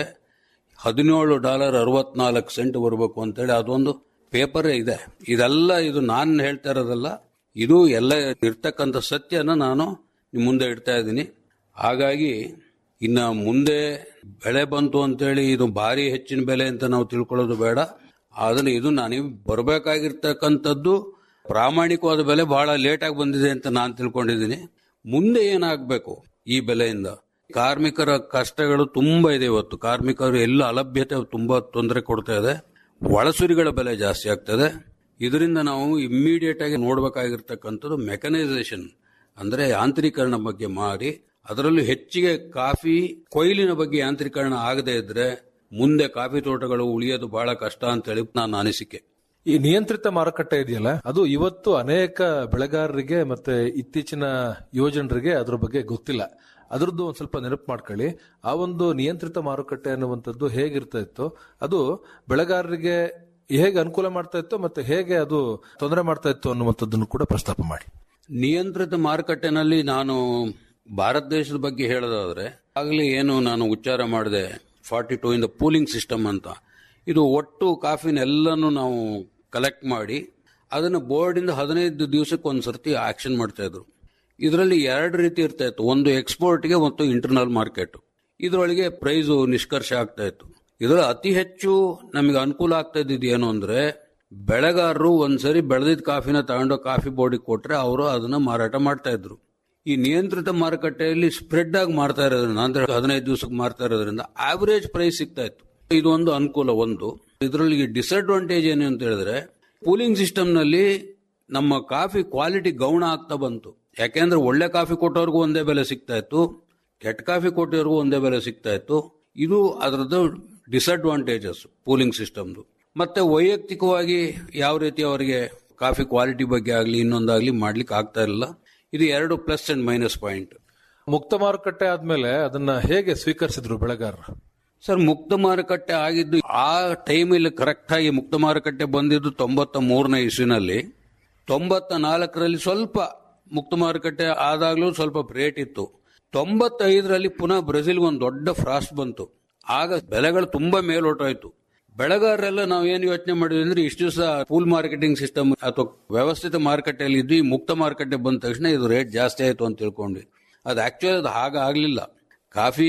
ಹದಿನೇಳು ಡಾಲರ್ ಅರವತ್ನಾಲ್ಕು ಸೆಂಟ್ ಬರಬೇಕು ಅಂತೇಳಿ ಅದೊಂದು ಪೇಪರೇ ಇದೆ ಇದೆಲ್ಲ ಇದು ನಾನು ಹೇಳ್ತಾ ಇರೋದಲ್ಲ ಇದು ಎಲ್ಲ ಇರ್ತಕ್ಕಂಥ ಸತ್ಯನ ನಾನು ನಿಮ್ಮ ಮುಂದೆ ಇಡ್ತಾ ಇದ್ದೀನಿ ಹಾಗಾಗಿ ಇನ್ನ ಮುಂದೆ ಬೆಳೆ ಬಂತು ಅಂತೇಳಿ ಇದು ಭಾರಿ ಹೆಚ್ಚಿನ ಬೆಲೆ ಅಂತ ನಾವು ತಿಳ್ಕೊಳ್ಳೋದು ಬೇಡ ಆದ್ರೆ ಇದು ನನಗೆ ಬರಬೇಕಾಗಿರ್ತಕ್ಕಂಥದ್ದು ಪ್ರಾಮಾಣಿಕವಾದ ಬೆಲೆ ಬಹಳ ಲೇಟ್ ಆಗಿ ಬಂದಿದೆ ಅಂತ ನಾನು ತಿಳ್ಕೊಂಡಿದ್ದೀನಿ ಮುಂದೆ ಏನಾಗಬೇಕು ಈ ಬೆಲೆಯಿಂದ ಕಾರ್ಮಿಕರ ಕಷ್ಟಗಳು ತುಂಬಾ ಇದೆ ಇವತ್ತು ಕಾರ್ಮಿಕರು ಎಲ್ಲ ಅಲಭ್ಯತೆ ತುಂಬಾ ತೊಂದರೆ ಕೊಡ್ತಾ ಇದೆ ಒಳಸುರಿಗಳ ಬೆಲೆ ಜಾಸ್ತಿ ಆಗ್ತದೆ ಇದರಿಂದ ನಾವು ಇಮ್ಮಿಡಿಯೇಟ್ ಆಗಿ ನೋಡಬೇಕಾಗಿರ್ತಕ್ಕಂಥದ್ದು ಮೆಕನೈಸೇಷನ್ ಅಂದ್ರೆ ಯಾಂತ್ರೀಕರಣ ಬಗ್ಗೆ ಮಾಡಿ ಅದರಲ್ಲೂ ಹೆಚ್ಚಿಗೆ ಕಾಫಿ ಕೊಯ್ಲಿನ ಬಗ್ಗೆ ಯಾಂತ್ರೀಕರಣ ಆಗದೇ ಇದ್ರೆ ಮುಂದೆ ಕಾಫಿ ತೋಟಗಳು ಉಳಿಯೋದು ಬಹಳ ಕಷ್ಟ ಅಂತ ಹೇಳಿ ನನ್ನ ಅನಿಸಿಕೆ ಈ ನಿಯಂತ್ರಿತ ಮಾರುಕಟ್ಟೆ ಇದೆಯಲ್ಲ ಅದು ಇವತ್ತು ಅನೇಕ ಬೆಳೆಗಾರರಿಗೆ ಮತ್ತೆ ಇತ್ತೀಚಿನ ಯುವಜನರಿಗೆ ಅದ್ರ ಬಗ್ಗೆ ಗೊತ್ತಿಲ್ಲ ಅದ್ರದ್ದು ಒಂದ್ ಸ್ವಲ್ಪ ನೆನಪು ಮಾಡ್ಕೊಳ್ಳಿ ಆ ಒಂದು ನಿಯಂತ್ರಿತ ಮಾರುಕಟ್ಟೆ ಅನ್ನುವಂಥದ್ದು ಹೇಗಿರ್ತಾ ಇತ್ತು ಅದು ಬೆಳೆಗಾರರಿಗೆ ಹೇಗೆ ಅನುಕೂಲ ಮಾಡ್ತಾ ಇತ್ತು ಮತ್ತೆ ಹೇಗೆ ಅದು ತೊಂದರೆ ಮಾಡ್ತಾ ಇತ್ತು ಅನ್ನುವಂಥದ್ದನ್ನು ಕೂಡ ಪ್ರಸ್ತಾಪ ಮಾಡಿ ನಿಯಂತ್ರಿತ ಮಾರುಕಟ್ಟೆನಲ್ಲಿ ನಾನು ಭಾರತ ದೇಶದ ಬಗ್ಗೆ ಹೇಳೋದಾದ್ರೆ ಆಗಲೇ ಏನು ನಾನು ಉಚ್ಚಾರ ಮಾಡಿದೆ ಫಾರ್ಟಿ ಟೂ ಇಂದ ಪೂಲಿಂಗ್ ಸಿಸ್ಟಮ್ ಅಂತ ಇದು ಒಟ್ಟು ಕಾಫಿನೆಲ್ಲನೂ ನಾವು ಕಲೆಕ್ಟ್ ಮಾಡಿ ಅದನ್ನು ಬೋರ್ಡಿಂದ ಹದಿನೈದು ದಿವಸಕ್ಕೆ ಒಂದು ಸರ್ತಿ ಆಕ್ಷನ್ ಮಾಡ್ತಾ ಇದ್ರು ಇದರಲ್ಲಿ ಎರಡು ರೀತಿ ಇರ್ತಾ ಇತ್ತು ಒಂದು ಎಕ್ಸ್ಪೋರ್ಟ್ಗೆ ಮತ್ತು ಇಂಟರ್ನಲ್ ಮಾರ್ಕೆಟ್ ಇದರೊಳಗೆ ಪ್ರೈಸು ನಿಷ್ಕರ್ಷ ಆಗ್ತಾ ಇತ್ತು ಇದರಲ್ಲಿ ಅತಿ ಹೆಚ್ಚು ನಮಗೆ ಅನುಕೂಲ ಆಗ್ತಾ ಇದ್ದಿದ್ದು ಏನು ಅಂದ್ರೆ ಬೆಳೆಗಾರರು ಒಂದ್ಸರಿ ಬೆಳೆದಿದ್ದ ಕಾಫಿನ ತಗೊಂಡು ಕಾಫಿ ಬೋರ್ಡಿಗೆ ಕೊಟ್ರೆ ಅವರು ಅದನ್ನ ಮಾರಾಟ ಮಾಡ್ತಾ ಇದ್ರು ಈ ನಿಯಂತ್ರಿತ ಮಾರುಕಟ್ಟೆಯಲ್ಲಿ ಸ್ಪ್ರೆಡ್ ಆಗಿ ಮಾರ್ತಾ ಇರೋದ್ರಿಂದ ಅಂದ್ರೆ ಹದಿನೈದು ದಿವಸಕ್ಕೆ ಮಾರ್ತಾ ಇರೋದ್ರಿಂದ ಆವರೇಜ್ ಪ್ರೈಸ್ ಸಿಗ್ತಾ ಇತ್ತು ಇದು ಒಂದು ಅನುಕೂಲ ಒಂದು ಇದರಲ್ಲಿ ಡಿಸ್ಅಡ್ವಾಂಟೇಜ್ ಏನು ಅಂತ ಹೇಳಿದ್ರೆ ಕೂಲಿಂಗ್ ಸಿಸ್ಟಮ್ ನಲ್ಲಿ ನಮ್ಮ ಕಾಫಿ ಕ್ವಾಲಿಟಿ ಗೌಣ ಆಗ್ತಾ ಬಂತು ಯಾಕೆಂದ್ರೆ ಒಳ್ಳೆ ಕಾಫಿ ಕೊಟ್ಟವ್ರಿಗೂ ಒಂದೇ ಬೆಲೆ ಸಿಗ್ತಾ ಇತ್ತು ಕೆಟ್ಟ ಕಾಫಿ ಕೊಟ್ಟವ್ರಿಗೂ ಒಂದೇ ಬೆಲೆ ಸಿಗ್ತಾ ಇತ್ತು ಇದು ಅದರದ್ದು ಡಿಸ್ಅಡ್ವಾಂಟೇಜಸ್ ಪೂಲಿಂಗ್ ಸಿಸ್ಟಮ್ದು ಮತ್ತೆ ವೈಯಕ್ತಿಕವಾಗಿ ಯಾವ ರೀತಿ ಅವರಿಗೆ ಕಾಫಿ ಕ್ವಾಲಿಟಿ ಬಗ್ಗೆ ಆಗಲಿ ಇನ್ನೊಂದಾಗ್ಲಿ ಮಾಡ್ಲಿಕ್ಕೆ ಆಗ್ತಾ ಇರಲಿಲ್ಲ ಇದು ಎರಡು ಪ್ಲಸ್ ಅಂಡ್ ಮೈನಸ್ ಪಾಯಿಂಟ್ ಮುಕ್ತ ಮಾರುಕಟ್ಟೆ ಆದ್ಮೇಲೆ ಅದನ್ನ ಹೇಗೆ ಸ್ವೀಕರಿಸಿದ್ರು ಬೆಳೆಗಾರರು ಸರ್ ಮುಕ್ತ ಮಾರುಕಟ್ಟೆ ಆಗಿದ್ದು ಆ ಟೈಮಲ್ಲಿ ಕರೆಕ್ಟ್ ಆಗಿ ಮುಕ್ತ ಮಾರುಕಟ್ಟೆ ಬಂದಿದ್ದು ತೊಂಬತ್ತ ಮೂರನೇ ಇಸ್ವಿನಲ್ಲಿ ತೊಂಬತ್ತ ನಾಲ್ಕರಲ್ಲಿ ಸ್ವಲ್ಪ ಮುಕ್ತ ಮಾರುಕಟ್ಟೆ ಆದಾಗ್ಲೂ ಸ್ವಲ್ಪ ರೇಟ್ ಇತ್ತು ತೊಂಬತ್ತೈದರಲ್ಲಿ ಪುನಃ ಬ್ರೆಜಿಲ್ಗೆ ಒಂದು ದೊಡ್ಡ ಫ್ರಾಸ್ಟ್ ಬಂತು ಆಗ ಬೆಲೆಗಳು ತುಂಬಾ ಮೇಲೋಟಾಯ್ತು ಬೆಳೆಗಾರರೆಲ್ಲ ನಾವು ಏನು ಯೋಚನೆ ಮಾಡಿದ್ವಿ ಅಂದ್ರೆ ಇಷ್ಟು ದಿವಸ ಪೂಲ್ ಮಾರ್ಕೆಟಿಂಗ್ ಸಿಸ್ಟಮ್ ಅಥವಾ ವ್ಯವಸ್ಥಿತ ಮಾರುಕಟ್ಟೆಯಲ್ಲಿ ಇದ್ವಿ ಮುಕ್ತ ಮಾರುಕಟ್ಟೆ ಬಂದ ತಕ್ಷಣ ಇದು ರೇಟ್ ಜಾಸ್ತಿ ಆಯ್ತು ಅಂತ ತಿಳ್ಕೊಂಡ್ವಿ ಅದು ಆಕ್ಚುಲಿ ಅದು ಹಾಗೆ ಆಗ್ಲಿಲ್ಲ ಕಾಫಿ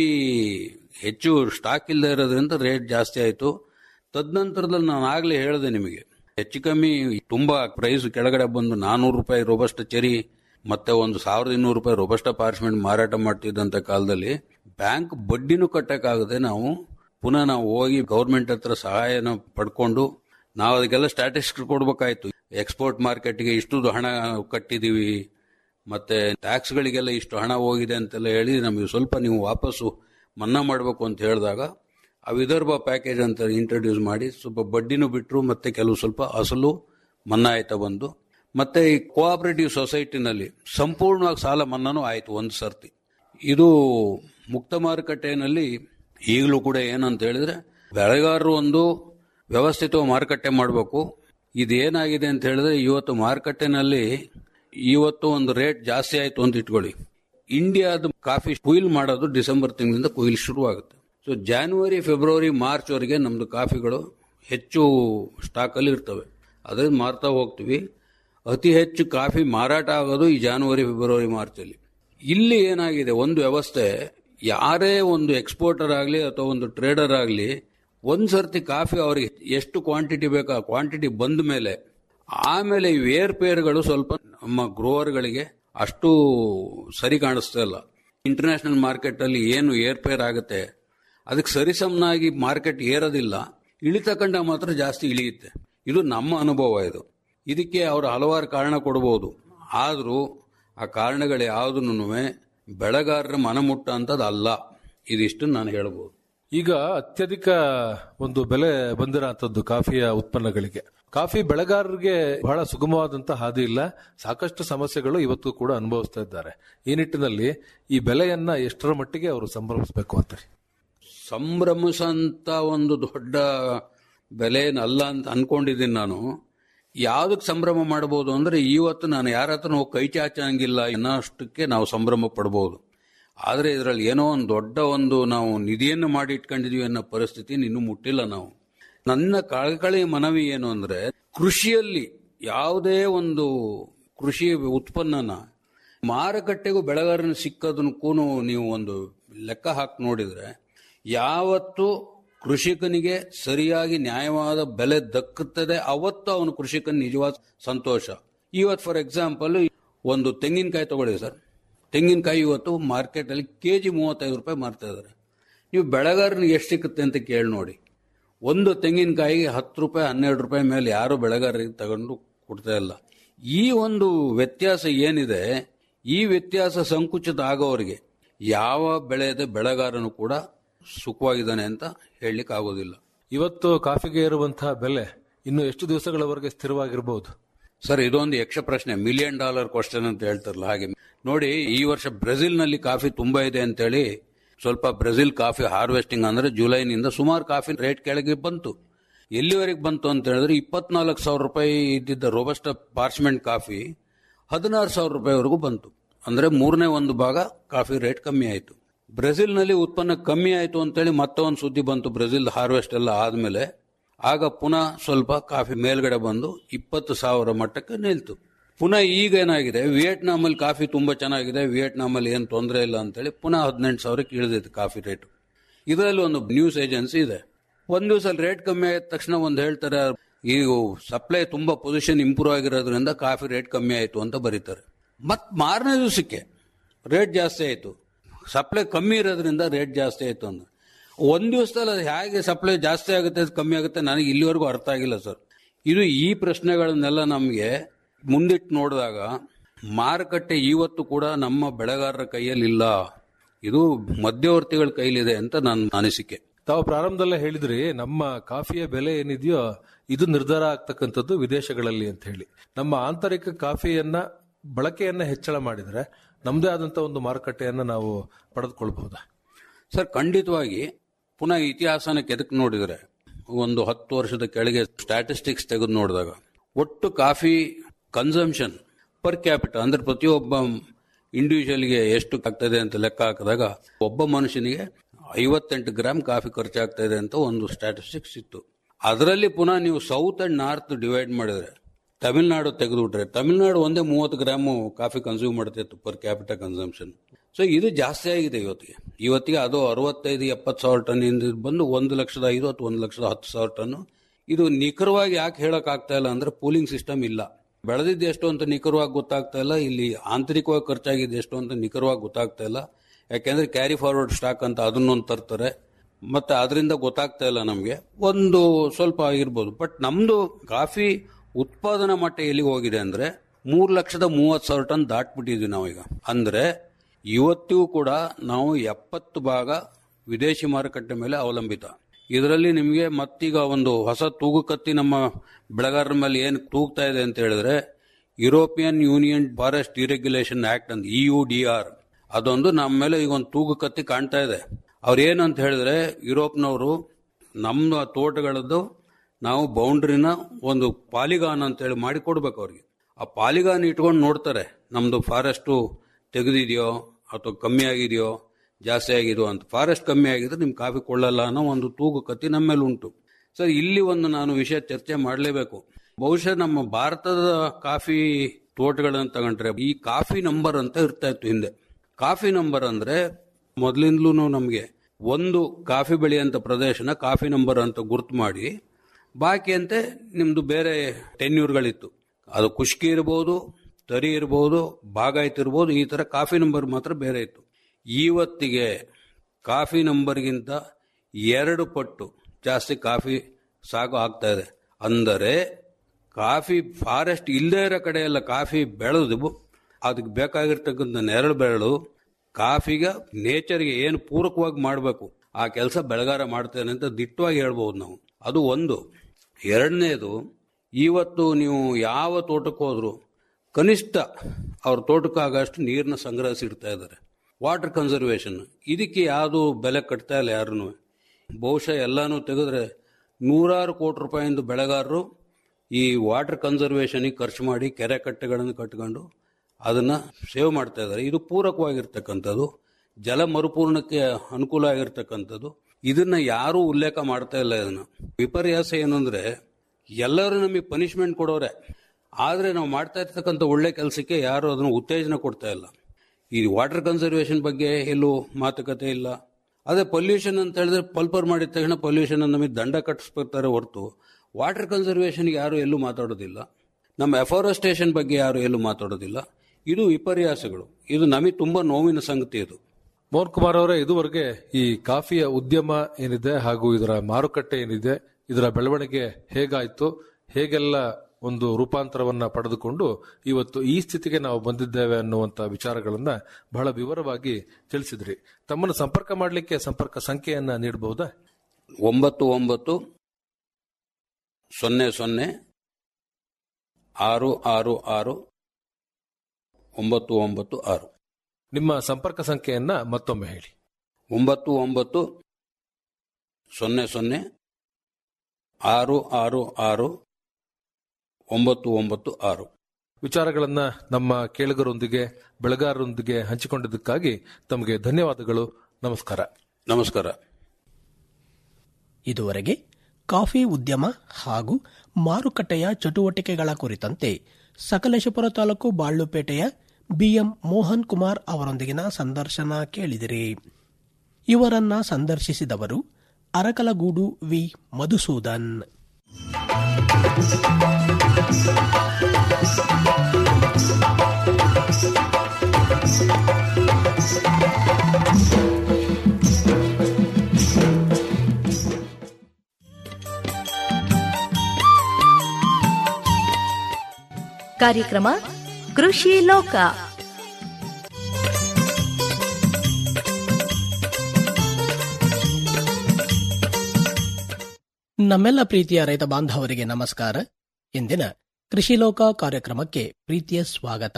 ಹೆಚ್ಚು ಸ್ಟಾಕ್ ಇಲ್ಲದೆ ಇರೋದ್ರಿಂದ ರೇಟ್ ಜಾಸ್ತಿ ಆಯ್ತು ತದನಂತರದಲ್ಲಿ ನಾನು ಆಗ್ಲೇ ಹೇಳಿದೆ ನಿಮಗೆ ಹೆಚ್ಚು ಕಮ್ಮಿ ತುಂಬಾ ಪ್ರೈಸ್ ಕೆಳಗಡೆ ಬಂದು ನಾನೂರು ರೂಪಾಯಿ ರೋಬಸ್ಟ ಚೆರಿ ಮತ್ತೆ ಒಂದು ಸಾವಿರದ ಇನ್ನೂರು ರೂಪಾಯಿ ರೋಬಸ್ಟ ಪಾರ್ಚ್ಮೆಂಟ್ ಮಾರಾಟ ಮಾಡ್ತಿದ್ದಂತ ಕಾಲದಲ್ಲಿ ಬ್ಯಾಂಕ್ ಬಡ್ಡಿನೂ ಕಟ್ಟಕ್ಕಾಗದೆ ನಾವು ಪುನಃ ನಾವು ಹೋಗಿ ಗೌರ್ಮೆಂಟ್ ಹತ್ರ ಸಹಾಯನ ಪಡ್ಕೊಂಡು ನಾವು ಅದಕ್ಕೆಲ್ಲ ಸ್ಟ್ಯಾಟಿಸ್ಟಿಕ್ಸ್ ಕೊಡ್ಬೇಕಾಯ್ತು ಎಕ್ಸ್ಪೋರ್ಟ್ ಮಾರ್ಕೆಟ್ಗೆ ಇಷ್ಟು ಹಣ ಕಟ್ಟಿದೀವಿ ಮತ್ತೆ ಟ್ಯಾಕ್ಸ್ಗಳಿಗೆಲ್ಲ ಇಷ್ಟು ಹಣ ಹೋಗಿದೆ ಅಂತೆಲ್ಲ ಹೇಳಿ ನಮಗೆ ಸ್ವಲ್ಪ ನೀವು ವಾಪಸ್ಸು ಮನ್ನಾ ಮಾಡಬೇಕು ಅಂತ ಹೇಳಿದಾಗ ಆ ವಿದರ್ಭ ಪ್ಯಾಕೇಜ್ ಅಂತ ಇಂಟ್ರೊಡ್ಯೂಸ್ ಮಾಡಿ ಸ್ವಲ್ಪ ಬಡ್ಡಿನೂ ಬಿಟ್ಟರು ಮತ್ತೆ ಕೆಲವು ಸ್ವಲ್ಪ ಅಸಲು ಮನ್ನಾ ಆಯ್ತಾ ಬಂದು ಮತ್ತೆ ಈ ಕೋಆಪರೇಟಿವ್ ಸೊಸೈಟಿನಲ್ಲಿ ಸಂಪೂರ್ಣವಾಗಿ ಸಾಲ ಮನ್ನಾನೂ ಆಯ್ತು ಒಂದು ಸರ್ತಿ ಇದು ಮುಕ್ತ ಮಾರುಕಟ್ಟೆಯಲ್ಲಿ ಈಗಲೂ ಕೂಡ ಏನಂತ ಹೇಳಿದ್ರೆ ಬೆಳೆಗಾರರು ಒಂದು ವ್ಯವಸ್ಥಿತ ಮಾರುಕಟ್ಟೆ ಮಾಡಬೇಕು ಇದೇನಾಗಿದೆ ಅಂತ ಹೇಳಿದ್ರೆ ಇವತ್ತು ಮಾರುಕಟ್ಟೆನಲ್ಲಿ ಇವತ್ತು ಒಂದು ರೇಟ್ ಜಾಸ್ತಿ ಆಯ್ತು ಅಂತ ಇಟ್ಕೊಳ್ಳಿ ಇಂಡಿಯಾದ ಕಾಫಿ ಕುಯಿಲ್ ಮಾಡೋದು ಡಿಸೆಂಬರ್ ತಿಂಗಳಿಂದ ಕುಯಿಲ್ ಶುರುವಾಗುತ್ತೆ ಸೊ ಜಾನ್ವರಿ ಫೆಬ್ರವರಿ ಮಾರ್ಚ್ ವರೆಗೆ ನಮ್ದು ಕಾಫಿಗಳು ಹೆಚ್ಚು ಸ್ಟಾಕ್ ಅಲ್ಲಿ ಇರ್ತವೆ ಅದರಿಂದ ಮಾರ್ತಾ ಹೋಗ್ತೀವಿ ಅತಿ ಹೆಚ್ಚು ಕಾಫಿ ಮಾರಾಟ ಆಗೋದು ಈ ಜಾನ್ವರಿ ಫೆಬ್ರವರಿ ಮಾರ್ಚ್ ಅಲ್ಲಿ ಇಲ್ಲಿ ಏನಾಗಿದೆ ಒಂದು ವ್ಯವಸ್ಥೆ ಯಾರೇ ಒಂದು ಎಕ್ಸ್ಪೋರ್ಟರ್ ಆಗಲಿ ಅಥವಾ ಒಂದು ಟ್ರೇಡರ್ ಆಗಲಿ ಒಂದ್ ಸರ್ತಿ ಕಾಫಿ ಅವರಿಗೆ ಎಷ್ಟು ಕ್ವಾಂಟಿಟಿ ಬೇಕು ಆ ಕ್ವಾಂಟಿಟಿ ಬಂದ ಮೇಲೆ ಆಮೇಲೆ ಈ ವೇರ್ ಪೇರ್ಗಳು ಸ್ವಲ್ಪ ನಮ್ಮ ಗ್ರೋವರ್ಗಳಿಗೆ ಅಷ್ಟು ಸರಿ ಕಾಣಿಸ್ತಾ ಇಲ್ಲ ಇಂಟರ್ನ್ಯಾಷನಲ್ ಮಾರ್ಕೆಟ್ ಅಲ್ಲಿ ಏನು ಏರ್ ಪೇರ್ ಆಗುತ್ತೆ ಅದಕ್ಕೆ ಸರಿಸಮನಾಗಿ ಮಾರ್ಕೆಟ್ ಏರೋದಿಲ್ಲ ಇಳಿತಕ್ಕಂಡ ಮಾತ್ರ ಜಾಸ್ತಿ ಇಳಿಯುತ್ತೆ ಇದು ನಮ್ಮ ಅನುಭವ ಇದು ಇದಕ್ಕೆ ಅವರು ಹಲವಾರು ಕಾರಣ ಕೊಡಬಹುದು ಆದರೂ ಆ ಕಾರಣಗಳು ಯಾವುದನ್ನು ಬೆಳೆಗಾರರ ಮನಮುಟ್ಟ ಅಂತದ್ದು ಅಲ್ಲ ಇದಿಷ್ಟು ನಾನು ಹೇಳ್ಬೋದು ಈಗ ಅತ್ಯಧಿಕ ಒಂದು ಬೆಲೆ ಬಂದಿರೋಂಥದ್ದು ಕಾಫಿಯ ಉತ್ಪನ್ನಗಳಿಗೆ ಕಾಫಿ ಬೆಳೆಗಾರರಿಗೆ ಬಹಳ ಸುಗಮವಾದಂತಹ ಹಾದಿ ಇಲ್ಲ ಸಾಕಷ್ಟು ಸಮಸ್ಯೆಗಳು ಇವತ್ತು ಕೂಡ ಅನುಭವಿಸ್ತಾ ಇದ್ದಾರೆ ಈ ನಿಟ್ಟಿನಲ್ಲಿ ಈ ಬೆಲೆಯನ್ನ ಎಷ್ಟರ ಮಟ್ಟಿಗೆ ಅವರು ಸಂಭ್ರಮಿಸಬೇಕು ಅಂತ ಸಂಭ್ರಮಿಸಂತ ಒಂದು ದೊಡ್ಡ ಬೆಲೆ ಏನಲ್ಲ ಅಂತ ಅನ್ಕೊಂಡಿದ್ದೀನಿ ನಾನು ಯಾವ್ದಕ್ ಸಂಭ್ರಮ ಮಾಡಬಹುದು ಅಂದ್ರೆ ಇವತ್ತು ನಾನು ಯಾರ ಹತ್ರ ಹೋಗಿ ಕೈ ಚಾಚಂಗಿಲ್ಲ ಅನ್ನೋಷ್ಟಕ್ಕೆ ನಾವು ಸಂಭ್ರಮ ಪಡಬಹುದು ಆದ್ರೆ ಇದರಲ್ಲಿ ಏನೋ ಒಂದು ದೊಡ್ಡ ಒಂದು ನಾವು ನಿಧಿಯನ್ನು ಮಾಡಿ ಇಟ್ಕೊಂಡಿದೀವಿ ಅನ್ನೋ ಪರಿಸ್ಥಿತಿ ಇನ್ನೂ ಮುಟ್ಟಿಲ್ಲ ನಾವು ನನ್ನ ಕಳಕಳಿ ಮನವಿ ಏನು ಅಂದ್ರೆ ಕೃಷಿಯಲ್ಲಿ ಯಾವುದೇ ಒಂದು ಕೃಷಿ ಉತ್ಪನ್ನನ ಮಾರುಕಟ್ಟೆಗೂ ಬೆಳೆಗಾರನ ಸಿಕ್ಕದಕ್ಕೂ ನೀವು ಒಂದು ಲೆಕ್ಕ ಹಾಕಿ ನೋಡಿದ್ರೆ ಯಾವತ್ತು ಕೃಷಿಕನಿಗೆ ಸರಿಯಾಗಿ ನ್ಯಾಯವಾದ ಬೆಲೆ ದಕ್ಕುತ್ತದೆ ಅವತ್ತು ಅವನು ಕೃಷಿಕನ ನಿಜವಾದ ಸಂತೋಷ ಇವತ್ತು ಫಾರ್ ಎಕ್ಸಾಂಪಲ್ ಒಂದು ತೆಂಗಿನಕಾಯಿ ತಗೊಳ್ಳಿ ಸರ್ ತೆಂಗಿನಕಾಯಿ ಇವತ್ತು ಮಾರ್ಕೆಟ್ ಅಲ್ಲಿ ಕೆಜಿ ಮೂವತ್ತೈದು ರೂಪಾಯಿ ಮಾರ್ತಾ ಇದ್ದಾರೆ ನೀವು ಬೆಳೆಗಾರನಿಗೆ ಎಷ್ಟು ಸಿಕ್ಕುತ್ತೆ ಅಂತ ಕೇಳಿ ನೋಡಿ ಒಂದು ತೆಂಗಿನಕಾಯಿಗೆ ಹತ್ತು ರೂಪಾಯಿ ಹನ್ನೆರಡು ರೂಪಾಯಿ ಮೇಲೆ ಯಾರು ಬೆಳೆಗಾರರಿಗೆ ತಗೊಂಡು ಕೊಡ್ತಾ ಇಲ್ಲ ಈ ಒಂದು ವ್ಯತ್ಯಾಸ ಏನಿದೆ ಈ ವ್ಯತ್ಯಾಸ ಸಂಕುಚಿತ ಆಗೋವರಿಗೆ ಯಾವ ಬೆಳೆದ ಬೆಳೆಗಾರನು ಕೂಡ ಸುಖವಾಗಿದ್ದಾನೆ ಅಂತ ಹೇಳಲಿಕ್ಕೆ ಆಗೋದಿಲ್ಲ ಇವತ್ತು ಕಾಫಿಗೆ ಇರುವಂತಹ ಬೆಲೆ ಇನ್ನು ಎಷ್ಟು ದಿವಸಗಳವರೆಗೆ ಸ್ಥಿರವಾಗಿರಬಹುದು ಸರ್ ಇದೊಂದು ಯಕ್ಷ ಪ್ರಶ್ನೆ ಮಿಲಿಯನ್ ಡಾಲರ್ ಕ್ವಶನ್ ಅಂತ ಹೇಳ್ತಾರಲ್ಲ ಹಾಗೆ ನೋಡಿ ಈ ವರ್ಷ ಬ್ರೆಜಿಲ್ ನಲ್ಲಿ ಕಾಫಿ ತುಂಬಾ ಇದೆ ಅಂತೇಳಿ ಸ್ವಲ್ಪ ಬ್ರೆಜಿಲ್ ಕಾಫಿ ಹಾರ್ವೆಸ್ಟಿಂಗ್ ಅಂದ್ರೆ ಜುಲೈನಿಂದ ಸುಮಾರು ಕಾಫಿ ರೇಟ್ ಕೆಳಗೆ ಬಂತು ಎಲ್ಲಿವರೆಗೆ ಬಂತು ಅಂತ ಹೇಳಿದ್ರೆ ಇಪ್ಪತ್ನಾಲ್ಕು ಸಾವಿರ ರೂಪಾಯಿ ಇದ್ದಿದ್ದ ರೋಬಸ್ಟ ಪಾರ್ಚ್ಮೆಂಟ್ ಕಾಫಿ ಹದಿನಾರು ಸಾವಿರ ರೂಪಾಯಿವರೆಗೂ ಬಂತು ಅಂದ್ರೆ ಮೂರನೇ ಒಂದು ಭಾಗ ಕಾಫಿ ರೇಟ್ ಕಮ್ಮಿ ಆಯಿತು ಬ್ರೆಜಿಲ್ನಲ್ಲಿ ಉತ್ಪನ್ನ ಕಮ್ಮಿ ಆಯಿತು ಅಂತೇಳಿ ಮತ್ತೆ ಒಂದು ಸುದ್ದಿ ಬಂತು ಬ್ರೆಜಿಲ್ ಹಾರ್ವೆಸ್ಟ್ ಎಲ್ಲ ಆದ್ಮೇಲೆ ಆಗ ಪುನಃ ಸ್ವಲ್ಪ ಕಾಫಿ ಮೇಲ್ಗಡೆ ಬಂದು ಇಪ್ಪತ್ತು ಸಾವಿರ ಮಟ್ಟಕ್ಕೆ ನಿಲ್ತು ಪುನಃ ಈಗ ಏನಾಗಿದೆ ವಿಯೆಟ್ನಾಮಲ್ಲಿ ಕಾಫಿ ತುಂಬಾ ಚೆನ್ನಾಗಿದೆ ವಿಯೆಟ್ನಾಮಲ್ಲಿ ಏನು ತೊಂದರೆ ಇಲ್ಲ ಅಂತೇಳಿ ಪುನಃ ಹದಿನೆಂಟು ಸಾವಿರಕ್ಕೆ ಇಳಿದೈತೆ ಕಾಫಿ ರೇಟ್ ಇದರಲ್ಲಿ ಒಂದು ನ್ಯೂಸ್ ಏಜೆನ್ಸಿ ಇದೆ ಒಂದ್ ದಿವಸ ರೇಟ್ ಕಮ್ಮಿ ಆಗಿದ ತಕ್ಷಣ ಒಂದು ಹೇಳ್ತಾರೆ ಈಗ ಸಪ್ಲೈ ತುಂಬಾ ಪೊಸಿಷನ್ ಇಂಪ್ರೂವ್ ಆಗಿರೋದ್ರಿಂದ ಕಾಫಿ ರೇಟ್ ಕಮ್ಮಿ ಆಯಿತು ಅಂತ ಬರೀತಾರೆ ಮತ್ ಮಾರನೇ ದಿವಸಕ್ಕೆ ರೇಟ್ ಜಾಸ್ತಿ ಆಯಿತು ಸಪ್ಲೈ ಕಮ್ಮಿ ಇರೋದ್ರಿಂದ ರೇಟ್ ಜಾಸ್ತಿ ಆಯಿತು ಅಂತ ಒಂದ್ ದಿವಸದಲ್ಲಿ ಅದು ಹೇಗೆ ಸಪ್ಲೈ ಜಾಸ್ತಿ ಆಗುತ್ತೆ ಅದು ಕಮ್ಮಿ ಆಗುತ್ತೆ ನನಗೆ ಇಲ್ಲಿವರೆಗೂ ಅರ್ಥ ಆಗಿಲ್ಲ ಸರ್ ಇದು ಈ ಪ್ರಶ್ನೆಗಳನ್ನೆಲ್ಲ ನಮಗೆ ಮುಂದಿಟ್ಟು ನೋಡಿದಾಗ ಮಾರುಕಟ್ಟೆ ಇವತ್ತು ಕೂಡ ನಮ್ಮ ಬೆಳೆಗಾರರ ಕೈಯಲ್ಲಿಲ್ಲ ಇದು ಮಧ್ಯವರ್ತಿಗಳ ಕೈಲಿದೆ ಅಂತ ನನ್ನ ಅನಿಸಿಕೆ ತಾವು ಪ್ರಾರಂಭದಲ್ಲೇ ಹೇಳಿದ್ರಿ ನಮ್ಮ ಕಾಫಿಯ ಬೆಲೆ ಏನಿದೆಯೋ ಇದು ನಿರ್ಧಾರ ಆಗ್ತಕ್ಕಂಥದ್ದು ವಿದೇಶಗಳಲ್ಲಿ ಅಂತ ಹೇಳಿ ನಮ್ಮ ಆಂತರಿಕ ಕಾಫಿಯನ್ನ ಬಳಕೆಯನ್ನ ಹೆಚ್ಚಳ ಮಾಡಿದ್ರೆ ನಮ್ದೇ ಆದಂತ ಒಂದು ಮಾರುಕಟ್ಟೆಯನ್ನ ನಾವು ಪಡೆದುಕೊಳ್ಬಹುದಾ ಸರ್ ಖಂಡಿತವಾಗಿ ಪುನಃ ಇತಿಹಾಸನ ಕೆದಕ್ ನೋಡಿದರೆ ಒಂದು ಹತ್ತು ವರ್ಷದ ಕೆಳಗೆ ಸ್ಟ್ಯಾಟಿಸ್ಟಿಕ್ಸ್ ತೆಗೆದು ನೋಡಿದಾಗ ಒಟ್ಟು ಕಾಫಿ ಕನ್ಸಂಪ್ಷನ್ ಪರ್ ಕ್ಯಾಪಿಟ ಅಂದ್ರೆ ಪ್ರತಿಯೊಬ್ಬ ಇಂಡಿವಿಜುವಲ್ಗೆ ಎಷ್ಟು ಆಗ್ತದೆ ಅಂತ ಲೆಕ್ಕ ಹಾಕಿದಾಗ ಒಬ್ಬ ಮನುಷ್ಯನಿಗೆ ಐವತ್ತೆಂಟು ಗ್ರಾಮ್ ಕಾಫಿ ಖರ್ಚಾಗ್ತಾ ಇದೆ ಅಂತ ಒಂದು ಸ್ಟ್ಯಾಟಿಸ್ಟಿಕ್ಸ್ ಇತ್ತು ಅದರಲ್ಲಿ ಪುನಃ ನೀವು ಸೌತ್ ಅಂಡ್ ನಾರ್ತ್ ಡಿವೈಡ್ ಮಾಡಿದ್ರೆ ತಮಿಳ್ನಾಡು ತೆಗೆದುಬಿಟ್ರೆ ತಮಿಳ್ನಾಡು ಒಂದೇ ಮೂವತ್ತು ಗ್ರಾಮು ಕಾಫಿ ಕನ್ಸ್ಯೂಮ್ ಮಾಡ್ತಿತ್ತು ಪರ್ ಕ್ಯಾಪಿಟಲ್ ಕನ್ಸಂಪ್ಷನ್ ಸೊ ಇದು ಜಾಸ್ತಿ ಆಗಿದೆ ಇವತ್ತಿಗೆ ಇವತ್ತಿಗೆ ಅದು ಅರವತ್ತೈದು ಎಪ್ಪತ್ತು ಸಾವಿರ ಟನ್ ಇಂದ ಬಂದು ಒಂದು ಲಕ್ಷದ ಐದು ಅಥವಾ ಒಂದು ಲಕ್ಷದ ಹತ್ತು ಸಾವಿರ ಟನ್ ಇದು ನಿಖರವಾಗಿ ಯಾಕೆ ಹೇಳಕ್ ಆಗ್ತಾ ಇಲ್ಲ ಅಂದ್ರೆ ಪೂಲಿಂಗ್ ಸಿಸ್ಟಮ್ ಇಲ್ಲ ಬೆಳೆದಿದ್ದು ಎಷ್ಟು ಅಂತ ನಿಖರವಾಗಿ ಗೊತ್ತಾಗ್ತಾ ಇಲ್ಲ ಇಲ್ಲಿ ಆಂತರಿಕವಾಗಿ ಖರ್ಚಾಗಿದ್ದು ಎಷ್ಟು ಅಂತ ನಿಖರವಾಗಿ ಗೊತ್ತಾಗ್ತಾ ಇಲ್ಲ ಯಾಕೆಂದ್ರೆ ಕ್ಯಾರಿ ಫಾರ್ವರ್ಡ್ ಸ್ಟಾಕ್ ಅಂತ ಅದನ್ನೊಂದು ತರ್ತಾರೆ ಮತ್ತೆ ಅದರಿಂದ ಗೊತ್ತಾಗ್ತಾ ಇಲ್ಲ ನಮಗೆ ಒಂದು ಸ್ವಲ್ಪ ಆಗಿರ್ಬೋದು ಬಟ್ ನಮ್ದು ಕಾಫಿ ಉತ್ಪಾದನಾ ಮಟ್ಟ ಎಲ್ಲಿಗೆ ಹೋಗಿದೆ ಅಂದ್ರೆ ಮೂರು ಲಕ್ಷದ ಮೂವತ್ತು ಸಾವಿರ ಟನ್ ದಾಟ್ಬಿಟ್ಟಿದ್ವಿ ನಾವೀಗ ಅಂದ್ರೆ ಇವತ್ತಿಗೂ ಕೂಡ ನಾವು ಎಪ್ಪತ್ತು ಭಾಗ ವಿದೇಶಿ ಮಾರುಕಟ್ಟೆ ಮೇಲೆ ಅವಲಂಬಿತ ಇದರಲ್ಲಿ ನಿಮಗೆ ಮತ್ತೀಗ ಒಂದು ಹೊಸ ತೂಗುಕತ್ತಿ ನಮ್ಮ ಬೆಳೆಗಾರರ ಮೇಲೆ ಏನು ತೂಗ್ತಾ ಇದೆ ಅಂತ ಹೇಳಿದ್ರೆ European Union forest deregulation act ಅಂತ ಇ ಯು ಡಿ ಆರ್ ಅದೊಂದು ನಮ್ಮ ಮೇಲೆ ಈಗ ಒಂದು ತೂಗುಕತ್ತಿ ಕಾಣ್ತಾ ಇದೆ ಅವ್ರು ಏನಂತ ಹೇಳಿದ್ರೆ ಯುರೋಪ್ನವರು ನಮ್ಮ ತೋಟಗಳದ್ದು ನಾವು ಬೌಂಡ್ರಿನ ಒಂದು ಪಾಲಿಗಾನ್ ಅಂತೇಳಿ ಮಾಡಿ ಕೊಡ್ಬೇಕು ಅವ್ರಿಗೆ ಆ ಪಾಲಿಗಾನ್ ಇಟ್ಕೊಂಡು ನೋಡ್ತಾರೆ ನಮ್ದು ಫಾರೆಸ್ಟು ತೆಗೆದಿದೆಯೋ ಅಥವಾ ಕಮ್ಮಿ ಆಗಿದೆಯೋ ಜಾಸ್ತಿ ಆಗಿದೆಯೋ ಅಂತ ಫಾರೆಸ್ಟ್ ಕಮ್ಮಿ ಆಗಿದ್ರೆ ನಿಮ್ ಕಾಫಿ ಕೊಳ್ಳಲ್ಲ ಅನ್ನೋ ಒಂದು ತೂಗು ಕತ್ತಿ ನಮ್ಮ ಮೇಲೆ ಉಂಟು ಸರ್ ಇಲ್ಲಿ ಒಂದು ನಾನು ವಿಷಯ ಚರ್ಚೆ ಮಾಡಲೇಬೇಕು ಬಹುಶಃ ನಮ್ಮ ಭಾರತದ ಕಾಫಿ ತೋಟಗಳನ್ನ ತಗೊಂಡ್ರೆ ಈ ಕಾಫಿ ನಂಬರ್ ಅಂತ ಇರ್ತಾ ಇತ್ತು ಹಿಂದೆ ಕಾಫಿ ನಂಬರ್ ಅಂದ್ರೆ ಮೊದಲಿಂದಲೂ ನಮಗೆ ಒಂದು ಕಾಫಿ ಬೆಳೆಯಂತ ಪ್ರದೇಶನ ಕಾಫಿ ನಂಬರ್ ಅಂತ ಗುರ್ತು ಮಾಡಿ ಬಾಕಿ ಅಂತೆ ನಿಮ್ದು ಬೇರೆ ಟೆನ್ಯೂರ್ಗಳಿತ್ತು ಅದು ಖುಷ್ಕಿ ಇರ್ಬೋದು ತರಿ ಇರ್ಬೋದು ಬಾಗಾಯ್ತು ಇರ್ಬೋದು ಈ ತರ ಕಾಫಿ ನಂಬರ್ ಮಾತ್ರ ಬೇರೆ ಇತ್ತು ಇವತ್ತಿಗೆ ಕಾಫಿ ನಂಬರ್ಗಿಂತ ಎರಡು ಪಟ್ಟು ಜಾಸ್ತಿ ಕಾಫಿ ಸಾಗು ಆಗ್ತಾ ಇದೆ ಅಂದರೆ ಕಾಫಿ ಫಾರೆಸ್ಟ್ ಇಲ್ಲದೇ ಇರೋ ಕಡೆ ಎಲ್ಲ ಕಾಫಿ ಬೆಳೆದು ಅದಕ್ಕೆ ಬೇಕಾಗಿರ್ತಕ್ಕಂಥ ನೆರಳು ಬೆರಳು ಕಾಫಿಗೆ ನೇಚರ್ಗೆ ಏನು ಪೂರಕವಾಗಿ ಮಾಡಬೇಕು ಆ ಕೆಲಸ ಬೆಳೆಗಾರ ಮಾಡ್ತೇನೆ ಅಂತ ದಿಟ್ಟವಾಗಿ ಹೇಳ್ಬೋದು ನಾವು ಅದು ಒಂದು ಎರಡನೇದು ಇವತ್ತು ನೀವು ಯಾವ ತೋಟಕ್ಕೆ ಹೋದ್ರು ಕನಿಷ್ಠ ಅವ್ರ ತೋಟಕ್ಕಾಗಷ್ಟು ನೀರನ್ನ ಸಂಗ್ರಹಿಸಿಡ್ತಾ ಇದ್ದಾರೆ ವಾಟರ್ ಕನ್ಸರ್ವೇಷನ್ ಇದಕ್ಕೆ ಯಾವುದು ಬೆಲೆ ಕಟ್ತಾ ಇಲ್ಲ ಯಾರೂ ಬಹುಶಃ ಎಲ್ಲಾನು ತೆಗೆದ್ರೆ ನೂರಾರು ಕೋಟಿ ರೂಪಾಯಿಂದ ಬೆಳೆಗಾರರು ಈ ವಾಟರ್ ಕನ್ಸರ್ವೇಷನ್ಗೆ ಖರ್ಚು ಮಾಡಿ ಕೆರೆ ಕಟ್ಟೆಗಳನ್ನು ಕಟ್ಕೊಂಡು ಅದನ್ನ ಸೇವ್ ಮಾಡ್ತಾ ಇದ್ದಾರೆ ಇದು ಪೂರಕವಾಗಿರ್ತಕ್ಕಂಥದ್ದು ಜಲ ಮರುಪೂರ್ಣಕ್ಕೆ ಅನುಕೂಲ ಆಗಿರ್ತಕ್ಕಂಥದ್ದು ಇದನ್ನ ಯಾರೂ ಉಲ್ಲೇಖ ಮಾಡ್ತಾ ಇಲ್ಲ ಇದನ್ನ ವಿಪರ್ಯಾಸ ಏನು ಅಂದ್ರೆ ಎಲ್ಲರೂ ನಮಗೆ ಪನಿಷ್ಮೆಂಟ್ ಕೊಡೋರೆ ಆದ್ರೆ ನಾವು ಮಾಡ್ತಾ ಇರ್ತಕ್ಕಂಥ ಒಳ್ಳೆ ಕೆಲಸಕ್ಕೆ ಯಾರು ಅದನ್ನು ಉತ್ತೇಜನ ಕೊಡ್ತಾ ಇಲ್ಲ ಈ ವಾಟರ್ ಕನ್ಸರ್ವೇಷನ್ ಬಗ್ಗೆ ಎಲ್ಲೂ ಮಾತುಕತೆ ಇಲ್ಲ ಅದೇ ಪೊಲ್ಯೂಷನ್ ಅಂತ ಹೇಳಿದ್ರೆ ಪಲ್ಪರ್ ಮಾಡಿದ ತಕ್ಷಣ ಪೊಲ್ಯೂಷನ್ ನಮಗೆ ದಂಡ ಕಟ್ಟಿಸ್ಬಿಡ್ತಾರೆ ಹೊರತು ವಾಟರ್ ಕನ್ಸರ್ವೇಷನ್ಗೆ ಯಾರು ಎಲ್ಲೂ ಮಾತಾಡೋದಿಲ್ಲ ನಮ್ಮ ಎಫಾರೆಸ್ಟೇಷನ್ ಬಗ್ಗೆ ಯಾರು ಎಲ್ಲೂ ಮಾತಾಡೋದಿಲ್ಲ ಇದು ವಿಪರ್ಯಾಸಗಳು ಇದು ನಮಗೆ ತುಂಬಾ ನೋವಿನ ಸಂಗತಿ ಇದು ಮೋಹನ್ ಕುಮಾರ್ ಅವರೇ ಇದುವರೆಗೆ ಈ ಕಾಫಿಯ ಉದ್ಯಮ ಏನಿದೆ ಹಾಗೂ ಇದರ ಮಾರುಕಟ್ಟೆ ಏನಿದೆ ಇದರ ಬೆಳವಣಿಗೆ ಹೇಗಾಯ್ತು ಹೇಗೆಲ್ಲ ಒಂದು ರೂಪಾಂತರವನ್ನ ಪಡೆದುಕೊಂಡು ಇವತ್ತು ಈ ಸ್ಥಿತಿಗೆ ನಾವು ಬಂದಿದ್ದೇವೆ ಅನ್ನುವಂತ ವಿಚಾರಗಳನ್ನ ಬಹಳ ವಿವರವಾಗಿ ತಿಳಿಸಿದ್ರಿ ತಮ್ಮನ್ನು ಸಂಪರ್ಕ ಮಾಡಲಿಕ್ಕೆ ಸಂಪರ್ಕ ಸಂಖ್ಯೆಯನ್ನ ನೀಡಬಹುದಾ ಒಂಬತ್ತು ಒಂಬತ್ತು ಸೊನ್ನೆ ಸೊನ್ನೆ ಆರು ಆರು ಆರು ಒಂಬತ್ತು ಒಂಬತ್ತು ಆರು ನಿಮ್ಮ ಸಂಪರ್ಕ ಸಂಖ್ಯೆಯನ್ನ ಮತ್ತೊಮ್ಮೆ ಹೇಳಿ ಒಂಬತ್ತು ಒಂಬತ್ತು ಸೊನ್ನೆ ಸೊನ್ನೆ ಆರು ಆರು ಆರು ಒಂಬತ್ತು ಒಂಬತ್ತು ಆರು ವಿಚಾರಗಳನ್ನ ನಮ್ಮ ಕೇಳುಗರೊಂದಿಗೆ ಬೆಳೆಗಾರರೊಂದಿಗೆ ಹಂಚಿಕೊಂಡಿದ್ದಕ್ಕಾಗಿ ತಮಗೆ ಧನ್ಯವಾದಗಳು ನಮಸ್ಕಾರ ನಮಸ್ಕಾರ ಇದುವರೆಗೆ ಕಾಫಿ ಉದ್ಯಮ ಹಾಗೂ ಮಾರುಕಟ್ಟೆಯ ಚಟುವಟಿಕೆಗಳ ಕುರಿತಂತೆ ಸಕಲೇಶಪುರ ತಾಲೂಕು ಬಾಳ್ಳುಪೇಟೆಯ ಬಿಎಂ ಮೋಹನ್ ಕುಮಾರ್ ಅವರೊಂದಿಗಿನ ಸಂದರ್ಶನ ಕೇಳಿದಿರಿ ಇವರನ್ನ ಸಂದರ್ಶಿಸಿದವರು ಅರಕಲಗೂಡು ವಿ ಮಧುಸೂದನ್ ಕಾರ್ಯಕ್ರಮ ಕೃಷಿ ಲೋಕ ನಮ್ಮೆಲ್ಲ ಪ್ರೀತಿಯ ರೈತ ಬಾಂಧವರಿಗೆ ನಮಸ್ಕಾರ ಇಂದಿನ ಕೃಷಿ ಲೋಕ ಕಾರ್ಯಕ್ರಮಕ್ಕೆ ಪ್ರೀತಿಯ ಸ್ವಾಗತ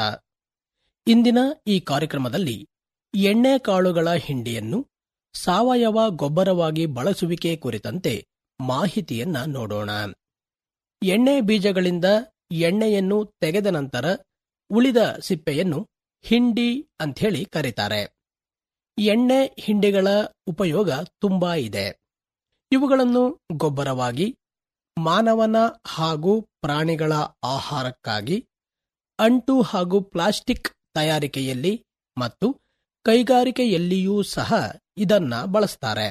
ಇಂದಿನ ಈ ಕಾರ್ಯಕ್ರಮದಲ್ಲಿ ಎಣ್ಣೆ ಕಾಳುಗಳ ಹಿಂಡಿಯನ್ನು ಸಾವಯವ ಗೊಬ್ಬರವಾಗಿ ಬಳಸುವಿಕೆ ಕುರಿತಂತೆ ಮಾಹಿತಿಯನ್ನ ನೋಡೋಣ ಎಣ್ಣೆ ಬೀಜಗಳಿಂದ ಎಣ್ಣೆಯನ್ನು ತೆಗೆದ ನಂತರ ಉಳಿದ ಸಿಪ್ಪೆಯನ್ನು ಹಿಂಡಿ ಅಂಥೇಳಿ ಕರೀತಾರೆ ಎಣ್ಣೆ ಹಿಂಡಿಗಳ ಉಪಯೋಗ ತುಂಬಾ ಇದೆ ಇವುಗಳನ್ನು ಗೊಬ್ಬರವಾಗಿ ಮಾನವನ ಹಾಗೂ ಪ್ರಾಣಿಗಳ ಆಹಾರಕ್ಕಾಗಿ ಅಂಟು ಹಾಗೂ ಪ್ಲಾಸ್ಟಿಕ್ ತಯಾರಿಕೆಯಲ್ಲಿ ಮತ್ತು ಕೈಗಾರಿಕೆಯಲ್ಲಿಯೂ ಸಹ ಇದನ್ನ ಬಳಸ್ತಾರೆ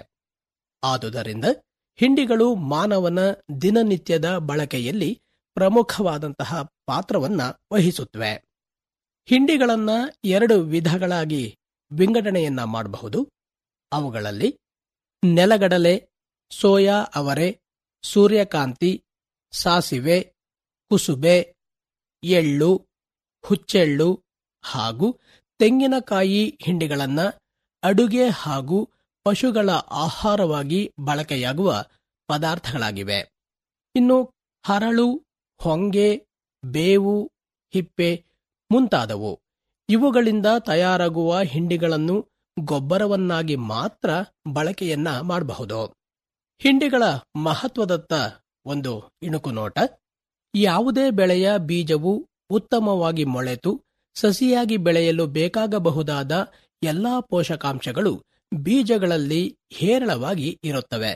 ಆದುದರಿಂದ ಹಿಂಡಿಗಳು ಮಾನವನ ದಿನನಿತ್ಯದ ಬಳಕೆಯಲ್ಲಿ ಪ್ರಮುಖವಾದಂತಹ ಪಾತ್ರವನ್ನ ವಹಿಸುತ್ತವೆ ಹಿಂಡಿಗಳನ್ನ ಎರಡು ವಿಧಗಳಾಗಿ ವಿಂಗಡಣೆಯನ್ನ ಮಾಡಬಹುದು ಅವುಗಳಲ್ಲಿ ನೆಲಗಡಲೆ ಸೋಯಾ ಅವರೆ ಸೂರ್ಯಕಾಂತಿ ಸಾಸಿವೆ ಕುಸುಬೆ ಎಳ್ಳು ಹುಚ್ಚೆಳ್ಳು ಹಾಗೂ ತೆಂಗಿನಕಾಯಿ ಹಿಂಡಿಗಳನ್ನ ಅಡುಗೆ ಹಾಗೂ ಪಶುಗಳ ಆಹಾರವಾಗಿ ಬಳಕೆಯಾಗುವ ಪದಾರ್ಥಗಳಾಗಿವೆ ಇನ್ನು ಹರಳು ಹೊಂಗೆ ಬೇವು ಹಿಪ್ಪೆ ಮುಂತಾದವು ಇವುಗಳಿಂದ ತಯಾರಾಗುವ ಹಿಂಡಿಗಳನ್ನು ಗೊಬ್ಬರವನ್ನಾಗಿ ಮಾತ್ರ ಬಳಕೆಯನ್ನ ಮಾಡಬಹುದು ಹಿಂಡಿಗಳ ಮಹತ್ವದತ್ತ ಒಂದು ಇಣುಕು ನೋಟ ಯಾವುದೇ ಬೆಳೆಯ ಬೀಜವು ಉತ್ತಮವಾಗಿ ಮೊಳೆತು ಸಸಿಯಾಗಿ ಬೆಳೆಯಲು ಬೇಕಾಗಬಹುದಾದ ಎಲ್ಲಾ ಪೋಷಕಾಂಶಗಳು ಬೀಜಗಳಲ್ಲಿ ಹೇರಳವಾಗಿ ಇರುತ್ತವೆ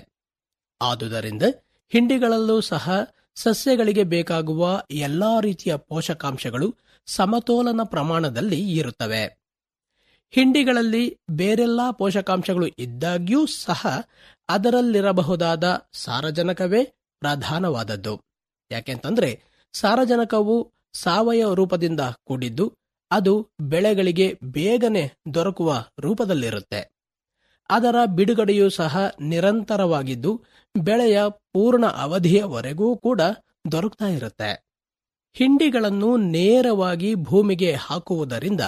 ಆದುದರಿಂದ ಹಿಂಡಿಗಳಲ್ಲೂ ಸಹ ಸಸ್ಯಗಳಿಗೆ ಬೇಕಾಗುವ ಎಲ್ಲಾ ರೀತಿಯ ಪೋಷಕಾಂಶಗಳು ಸಮತೋಲನ ಪ್ರಮಾಣದಲ್ಲಿ ಇರುತ್ತವೆ ಹಿಂಡಿಗಳಲ್ಲಿ ಬೇರೆಲ್ಲಾ ಪೋಷಕಾಂಶಗಳು ಇದ್ದಾಗ್ಯೂ ಸಹ ಅದರಲ್ಲಿರಬಹುದಾದ ಸಾರಜನಕವೇ ಪ್ರಧಾನವಾದದ್ದು ಯಾಕೆಂತಂದ್ರೆ ಸಾರಜನಕವು ಸಾವಯವ ರೂಪದಿಂದ ಕೂಡಿದ್ದು ಅದು ಬೆಳೆಗಳಿಗೆ ಬೇಗನೆ ದೊರಕುವ ರೂಪದಲ್ಲಿರುತ್ತೆ ಅದರ ಬಿಡುಗಡೆಯೂ ಸಹ ನಿರಂತರವಾಗಿದ್ದು ಬೆಳೆಯ ಪೂರ್ಣ ಅವಧಿಯವರೆಗೂ ಕೂಡ ದೊರಕ್ತಾ ಇರುತ್ತೆ ಹಿಂಡಿಗಳನ್ನು ನೇರವಾಗಿ ಭೂಮಿಗೆ ಹಾಕುವುದರಿಂದ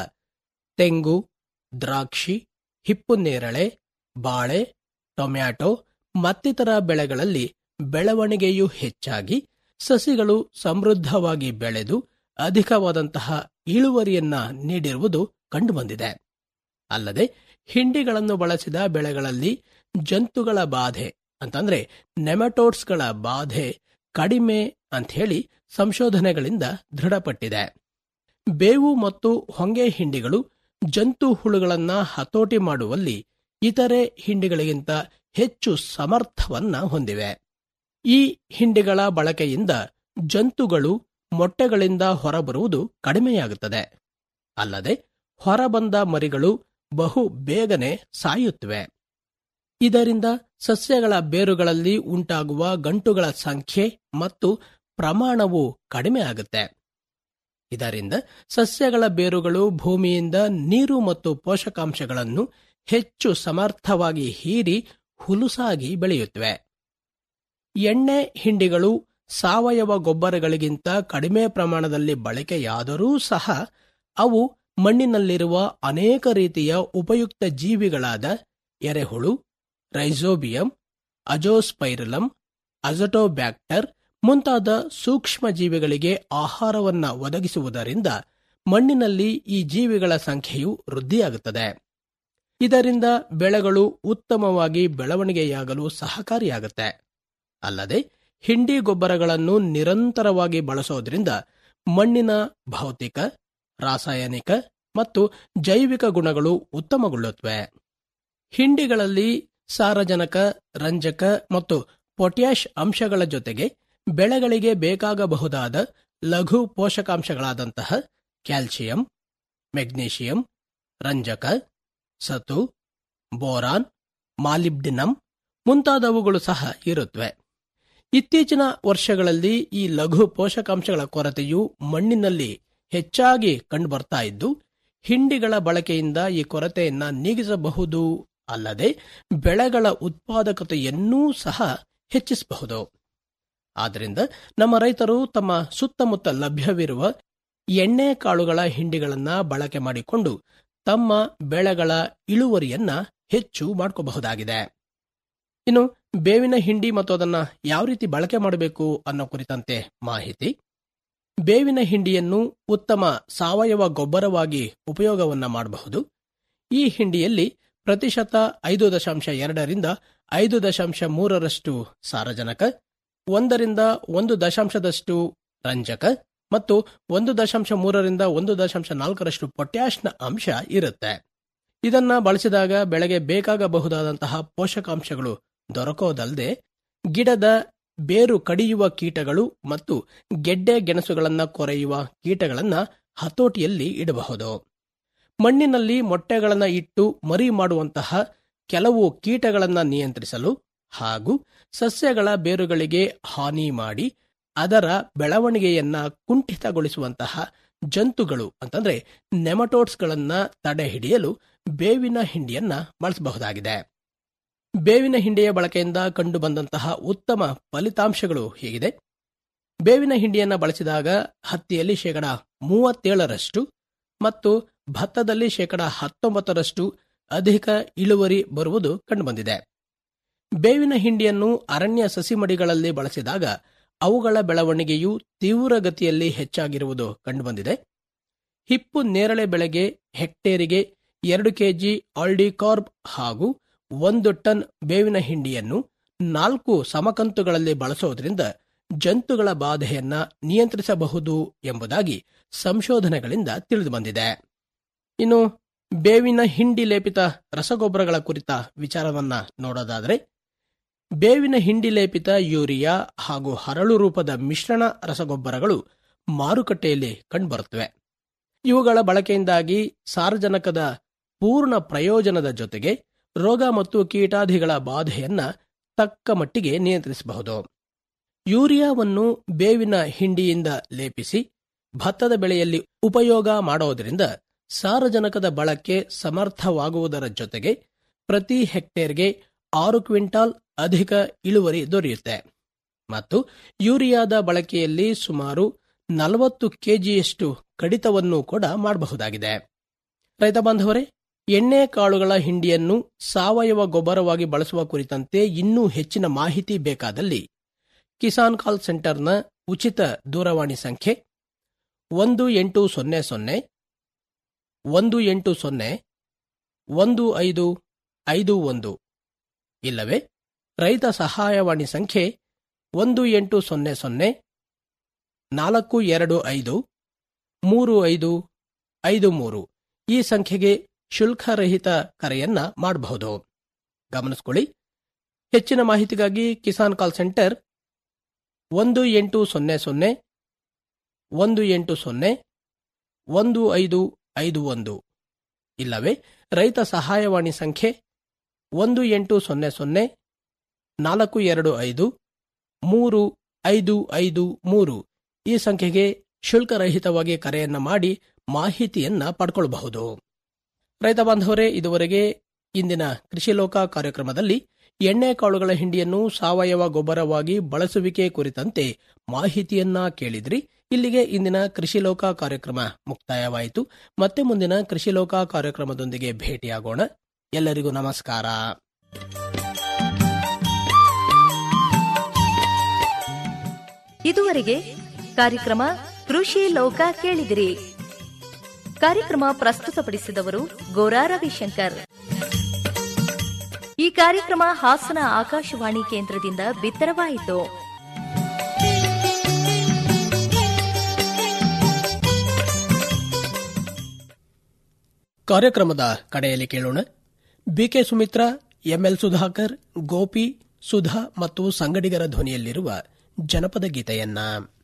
ತೆಂಗು ದ್ರಾಕ್ಷಿ ಹಿಪ್ಪುನೇರಳೆ ಬಾಳೆ ಟೊಮ್ಯಾಟೊ ಮತ್ತಿತರ ಬೆಳೆಗಳಲ್ಲಿ ಬೆಳವಣಿಗೆಯು ಹೆಚ್ಚಾಗಿ ಸಸಿಗಳು ಸಮೃದ್ಧವಾಗಿ ಬೆಳೆದು ಅಧಿಕವಾದಂತಹ ಇಳುವರಿಯನ್ನ ನೀಡಿರುವುದು ಕಂಡುಬಂದಿದೆ ಅಲ್ಲದೆ ಹಿಂಡಿಗಳನ್ನು ಬಳಸಿದ ಬೆಳೆಗಳಲ್ಲಿ ಜಂತುಗಳ ಬಾಧೆ ಅಂತಂದ್ರೆ ನೆಮಟೋಡ್ಸ್ಗಳ ಬಾಧೆ ಕಡಿಮೆ ಅಂತ ಹೇಳಿ ಸಂಶೋಧನೆಗಳಿಂದ ದೃಢಪಟ್ಟಿದೆ ಬೇವು ಮತ್ತು ಹೊಂಗೆ ಹಿಂಡಿಗಳು ಜಂತು ಹುಳುಗಳನ್ನ ಹತೋಟಿ ಮಾಡುವಲ್ಲಿ ಇತರೆ ಹಿಂಡಿಗಳಿಗಿಂತ ಹೆಚ್ಚು ಸಮರ್ಥವನ್ನ ಹೊಂದಿವೆ ಈ ಹಿಂಡಿಗಳ ಬಳಕೆಯಿಂದ ಜಂತುಗಳು ಮೊಟ್ಟೆಗಳಿಂದ ಹೊರಬರುವುದು ಕಡಿಮೆಯಾಗುತ್ತದೆ ಅಲ್ಲದೆ ಹೊರಬಂದ ಮರಿಗಳು ಬಹು ಬೇಗನೆ ಸಾಯುತ್ತವೆ ಇದರಿಂದ ಸಸ್ಯಗಳ ಬೇರುಗಳಲ್ಲಿ ಉಂಟಾಗುವ ಗಂಟುಗಳ ಸಂಖ್ಯೆ ಮತ್ತು ಪ್ರಮಾಣವು ಕಡಿಮೆ ಆಗುತ್ತೆ ಇದರಿಂದ ಸಸ್ಯಗಳ ಬೇರುಗಳು ಭೂಮಿಯಿಂದ ನೀರು ಮತ್ತು ಪೋಷಕಾಂಶಗಳನ್ನು ಹೆಚ್ಚು ಸಮರ್ಥವಾಗಿ ಹೀರಿ ಹುಲುಸಾಗಿ ಬೆಳೆಯುತ್ತವೆ ಎಣ್ಣೆ ಹಿಂಡಿಗಳು ಸಾವಯವ ಗೊಬ್ಬರಗಳಿಗಿಂತ ಕಡಿಮೆ ಪ್ರಮಾಣದಲ್ಲಿ ಬಳಕೆಯಾದರೂ ಸಹ ಅವು ಮಣ್ಣಿನಲ್ಲಿರುವ ಅನೇಕ ರೀತಿಯ ಉಪಯುಕ್ತ ಜೀವಿಗಳಾದ ಎರೆಹುಳು ರೈಸೋಬಿಯಂ ಅಜೋಸ್ಪೈರಲಂ ಅಜಟೋಬ್ಯಾಕ್ಟರ್ ಮುಂತಾದ ಸೂಕ್ಷ್ಮ ಜೀವಿಗಳಿಗೆ ಆಹಾರವನ್ನ ಒದಗಿಸುವುದರಿಂದ ಮಣ್ಣಿನಲ್ಲಿ ಈ ಜೀವಿಗಳ ಸಂಖ್ಯೆಯು ವೃದ್ಧಿಯಾಗುತ್ತದೆ ಇದರಿಂದ ಬೆಳೆಗಳು ಉತ್ತಮವಾಗಿ ಬೆಳವಣಿಗೆಯಾಗಲು ಸಹಕಾರಿಯಾಗುತ್ತೆ ಅಲ್ಲದೆ ಹಿಂಡಿ ಗೊಬ್ಬರಗಳನ್ನು ನಿರಂತರವಾಗಿ ಬಳಸೋದ್ರಿಂದ ಮಣ್ಣಿನ ಭೌತಿಕ ರಾಸಾಯನಿಕ ಮತ್ತು ಜೈವಿಕ ಗುಣಗಳು ಉತ್ತಮಗೊಳ್ಳುತ್ತವೆ ಹಿಂಡಿಗಳಲ್ಲಿ ಸಾರಜನಕ ರಂಜಕ ಮತ್ತು ಪೊಟ್ಯಾಷ್ ಅಂಶಗಳ ಜೊತೆಗೆ ಬೆಳೆಗಳಿಗೆ ಬೇಕಾಗಬಹುದಾದ ಲಘು ಪೋಷಕಾಂಶಗಳಾದಂತಹ ಕ್ಯಾಲ್ಸಿಯಂ ಮೆಗ್ನೀಷಿಯಂ ರಂಜಕ ಸತು ಬೋರಾನ್ ಮಾಲಿಬ್ಡಿನಮ್ ಮುಂತಾದವುಗಳು ಸಹ ಇರುತ್ತವೆ ಇತ್ತೀಚಿನ ವರ್ಷಗಳಲ್ಲಿ ಈ ಲಘು ಪೋಷಕಾಂಶಗಳ ಕೊರತೆಯು ಮಣ್ಣಿನಲ್ಲಿ ಹೆಚ್ಚಾಗಿ ಕಂಡುಬರ್ತಾ ಇದ್ದು ಹಿಂಡಿಗಳ ಬಳಕೆಯಿಂದ ಈ ಕೊರತೆಯನ್ನ ನೀಗಿಸಬಹುದು ಅಲ್ಲದೆ ಬೆಳೆಗಳ ಉತ್ಪಾದಕತೆಯನ್ನೂ ಸಹ ಹೆಚ್ಚಿಸಬಹುದು ಆದ್ದರಿಂದ ನಮ್ಮ ರೈತರು ತಮ್ಮ ಸುತ್ತಮುತ್ತ ಲಭ್ಯವಿರುವ ಎಣ್ಣೆ ಕಾಳುಗಳ ಹಿಂಡಿಗಳನ್ನ ಬಳಕೆ ಮಾಡಿಕೊಂಡು ತಮ್ಮ ಬೆಳೆಗಳ ಇಳುವರಿಯನ್ನ ಹೆಚ್ಚು ಮಾಡ್ಕೋಬಹುದಾಗಿದೆ ಇನ್ನು ಬೇವಿನ ಹಿಂಡಿ ಮತ್ತು ಅದನ್ನ ಯಾವ ರೀತಿ ಬಳಕೆ ಮಾಡಬೇಕು ಅನ್ನೋ ಕುರಿತಂತೆ ಮಾಹಿತಿ ಬೇವಿನ ಹಿಂಡಿಯನ್ನು ಉತ್ತಮ ಸಾವಯವ ಗೊಬ್ಬರವಾಗಿ ಉಪಯೋಗವನ್ನ ಮಾಡಬಹುದು ಈ ಹಿಂಡಿಯಲ್ಲಿ ಪ್ರತಿಶತ ಐದು ದಶಾಂಶ ಎರಡರಿಂದ ಐದು ದಶಾಂಶ ಮೂರರಷ್ಟು ಸಾರಜನಕ ಒಂದರಿಂದ ಒಂದು ದಶಾಂಶದಷ್ಟು ರಂಜಕ ಮತ್ತು ಒಂದು ದಶಾಂಶ ಮೂರರಿಂದ ಒಂದು ದಶಾಂಶ ನಾಲ್ಕರಷ್ಟು ಪೊಟ್ಯಾಷ್ನ ಅಂಶ ಇರುತ್ತೆ ಇದನ್ನ ಬಳಸಿದಾಗ ಬೆಳೆಗೆ ಬೇಕಾಗಬಹುದಾದಂತಹ ಪೋಷಕಾಂಶಗಳು ದೊರಕೋದಲ್ಲದೆ ಗಿಡದ ಬೇರು ಕಡಿಯುವ ಕೀಟಗಳು ಮತ್ತು ಗೆಡ್ಡೆ ಗೆಣಸುಗಳನ್ನ ಕೊರೆಯುವ ಕೀಟಗಳನ್ನ ಹತೋಟಿಯಲ್ಲಿ ಇಡಬಹುದು ಮಣ್ಣಿನಲ್ಲಿ ಮೊಟ್ಟೆಗಳನ್ನ ಇಟ್ಟು ಮರಿ ಮಾಡುವಂತಹ ಕೆಲವು ಕೀಟಗಳನ್ನ ನಿಯಂತ್ರಿಸಲು ಹಾಗೂ ಸಸ್ಯಗಳ ಬೇರುಗಳಿಗೆ ಹಾನಿ ಮಾಡಿ ಅದರ ಬೆಳವಣಿಗೆಯನ್ನ ಕುಂಠಿತಗೊಳಿಸುವಂತಹ ಜಂತುಗಳು ಅಂತಂದ್ರೆ ನೆಮಟೋಡ್ಸ್ಗಳನ್ನ ತಡೆ ಹಿಡಿಯಲು ಬೇವಿನ ಹಿಂಡಿಯನ್ನ ಬಳಸಬಹುದಾಗಿದೆ ಬೇವಿನ ಹಿಂಡಿಯ ಬಳಕೆಯಿಂದ ಕಂಡುಬಂದಂತಹ ಉತ್ತಮ ಫಲಿತಾಂಶಗಳು ಹೀಗಿದೆ ಬೇವಿನ ಹಿಂಡಿಯನ್ನ ಬಳಸಿದಾಗ ಹತ್ತಿಯಲ್ಲಿ ಶೇಕಡ ಮೂವತ್ತೇಳರಷ್ಟು ಮತ್ತು ಭತ್ತದಲ್ಲಿ ಶೇಕಡ ಹತ್ತೊಂಬತ್ತರಷ್ಟು ಅಧಿಕ ಇಳುವರಿ ಬರುವುದು ಕಂಡುಬಂದಿದೆ ಬೇವಿನ ಹಿಂಡಿಯನ್ನು ಅರಣ್ಯ ಸಸಿಮಡಿಗಳಲ್ಲಿ ಬಳಸಿದಾಗ ಅವುಗಳ ಬೆಳವಣಿಗೆಯು ತೀವ್ರಗತಿಯಲ್ಲಿ ಹೆಚ್ಚಾಗಿರುವುದು ಕಂಡುಬಂದಿದೆ ಹಿಪ್ಪು ನೇರಳೆ ಬೆಳೆಗೆ ಹೆಕ್ಟೇರಿಗೆ ಎರಡು ಕೆಜಿ ಆಲ್ಡಿಕಾರ್ಬ್ ಹಾಗೂ ಒಂದು ಟನ್ ಬೇವಿನ ಹಿಂಡಿಯನ್ನು ನಾಲ್ಕು ಸಮಕಂತುಗಳಲ್ಲಿ ಬಳಸೋದ್ರಿಂದ ಜಂತುಗಳ ಬಾಧೆಯನ್ನ ನಿಯಂತ್ರಿಸಬಹುದು ಎಂಬುದಾಗಿ ಸಂಶೋಧನೆಗಳಿಂದ ತಿಳಿದುಬಂದಿದೆ ಇನ್ನು ಬೇವಿನ ಹಿಂಡಿ ಲೇಪಿತ ರಸಗೊಬ್ಬರಗಳ ಕುರಿತ ವಿಚಾರವನ್ನ ನೋಡೋದಾದರೆ ಬೇವಿನ ಹಿಂಡಿ ಲೇಪಿತ ಯೂರಿಯಾ ಹಾಗೂ ಹರಳು ರೂಪದ ಮಿಶ್ರಣ ರಸಗೊಬ್ಬರಗಳು ಮಾರುಕಟ್ಟೆಯಲ್ಲಿ ಕಂಡುಬರುತ್ತವೆ ಇವುಗಳ ಬಳಕೆಯಿಂದಾಗಿ ಸಾರ್ವಜನಿಕದ ಪೂರ್ಣ ಪ್ರಯೋಜನದ ಜೊತೆಗೆ ರೋಗ ಮತ್ತು ಕೀಟಾದಿಗಳ ಬಾಧೆಯನ್ನ ತಕ್ಕ ಮಟ್ಟಿಗೆ ನಿಯಂತ್ರಿಸಬಹುದು ಯೂರಿಯಾವನ್ನು ಬೇವಿನ ಹಿಂಡಿಯಿಂದ ಲೇಪಿಸಿ ಭತ್ತದ ಬೆಳೆಯಲ್ಲಿ ಉಪಯೋಗ ಮಾಡೋದರಿಂದ ಸಾರಜನಕದ ಬಳಕೆ ಸಮರ್ಥವಾಗುವುದರ ಜೊತೆಗೆ ಪ್ರತಿ ಹೆಕ್ಟೇರ್ಗೆ ಆರು ಕ್ವಿಂಟಾಲ್ ಅಧಿಕ ಇಳುವರಿ ದೊರೆಯುತ್ತೆ ಮತ್ತು ಯೂರಿಯಾದ ಬಳಕೆಯಲ್ಲಿ ಸುಮಾರು ನಲವತ್ತು ಕೆಜಿಯಷ್ಟು ಕಡಿತವನ್ನು ಕೂಡ ಮಾಡಬಹುದಾಗಿದೆ ರೈತ ಬಾಂಧವರೇ ಎಣ್ಣೆ ಕಾಳುಗಳ ಹಿಂಡಿಯನ್ನು ಸಾವಯವ ಗೊಬ್ಬರವಾಗಿ ಬಳಸುವ ಕುರಿತಂತೆ ಇನ್ನೂ ಹೆಚ್ಚಿನ ಮಾಹಿತಿ ಬೇಕಾದಲ್ಲಿ ಕಿಸಾನ್ ಕಾಲ್ ಸೆಂಟರ್ನ ಉಚಿತ ದೂರವಾಣಿ ಸಂಖ್ಯೆ ಒಂದು ಎಂಟು ಸೊನ್ನೆ ಸೊನ್ನೆ ಒಂದು ಎಂಟು ಸೊನ್ನೆ ಒಂದು ಐದು ಐದು ಒಂದು ಇಲ್ಲವೇ ರೈತ ಸಹಾಯವಾಣಿ ಸಂಖ್ಯೆ ಒಂದು ಎಂಟು ಸೊನ್ನೆ ಸೊನ್ನೆ ನಾಲ್ಕು ಎರಡು ಐದು ಮೂರು ಐದು ಐದು ಮೂರು ಈ ಸಂಖ್ಯೆಗೆ ಶುಲ್ಕರಹಿತ ಕರೆಯನ್ನ ಮಾಡಬಹುದು ಗಮನಿಸಿಕೊಳ್ಳಿ ಹೆಚ್ಚಿನ ಮಾಹಿತಿಗಾಗಿ ಕಿಸಾನ್ ಕಾಲ್ ಸೆಂಟರ್ ಒಂದು ಎಂಟು ಸೊನ್ನೆ ಸೊನ್ನೆ ಒಂದು ಎಂಟು ಸೊನ್ನೆ ಒಂದು ಐದು ಐದು ಒಂದು ಇಲ್ಲವೇ ರೈತ ಸಹಾಯವಾಣಿ ಸಂಖ್ಯೆ ಒಂದು ಎಂಟು ಸೊನ್ನೆ ಸೊನ್ನೆ ನಾಲ್ಕು ಎರಡು ಐದು ಮೂರು ಐದು ಐದು ಮೂರು ಈ ಸಂಖ್ಯೆಗೆ ಶುಲ್ಕರಹಿತವಾಗಿ ಕರೆಯನ್ನ ಮಾಡಿ ಮಾಹಿತಿಯನ್ನ ಪಡ್ಕೊಳ್ಬಹುದು ರೈತ ಬಾಂಧವರೇ ಇದುವರೆಗೆ ಇಂದಿನ ಕೃಷಿ ಲೋಕ ಕಾರ್ಯಕ್ರಮದಲ್ಲಿ ಎಣ್ಣೆ ಕಾಳುಗಳ ಹಿಂಡಿಯನ್ನು ಸಾವಯವ ಗೊಬ್ಬರವಾಗಿ ಬಳಸುವಿಕೆ ಕುರಿತಂತೆ ಮಾಹಿತಿಯನ್ನ ಕೇಳಿದ್ರಿ ಇಲ್ಲಿಗೆ ಇಂದಿನ ಕೃಷಿ ಲೋಕ ಕಾರ್ಯಕ್ರಮ ಮುಕ್ತಾಯವಾಯಿತು ಮತ್ತೆ ಮುಂದಿನ ಕೃಷಿ ಲೋಕ ಕಾರ್ಯಕ್ರಮದೊಂದಿಗೆ ಭೇಟಿಯಾಗೋಣ ಎಲ್ಲರಿಗೂ ನಮಸ್ಕಾರ ಇದುವರೆಗೆ ಕಾರ್ಯಕ್ರಮ ಕೃಷಿ ಲೋಕ ಕೇಳಿದಿರಿ ಕಾರ್ಯಕ್ರಮ ಪ್ರಸ್ತುತಪಡಿಸಿದವರು ಗೋರಾ ರವಿಶಂಕರ್ ಈ ಕಾರ್ಯಕ್ರಮ ಹಾಸನ ಆಕಾಶವಾಣಿ ಕೇಂದ್ರದಿಂದ ಬಿತ್ತರವಾಯಿತು ಕಾರ್ಯಕ್ರಮದ ಕಡೆಯಲ್ಲಿ ಕೇಳೋಣ ಬಿಕೆ ಸುಮಿತ್ರಾ ಎಂಎಲ್ ಸುಧಾಕರ್ ಗೋಪಿ ಸುಧಾ ಮತ್ತು ಸಂಗಡಿಗರ ಧ್ವನಿಯಲ್ಲಿರುವ ಜನಪದ ಗೀತೆಯನ್ನ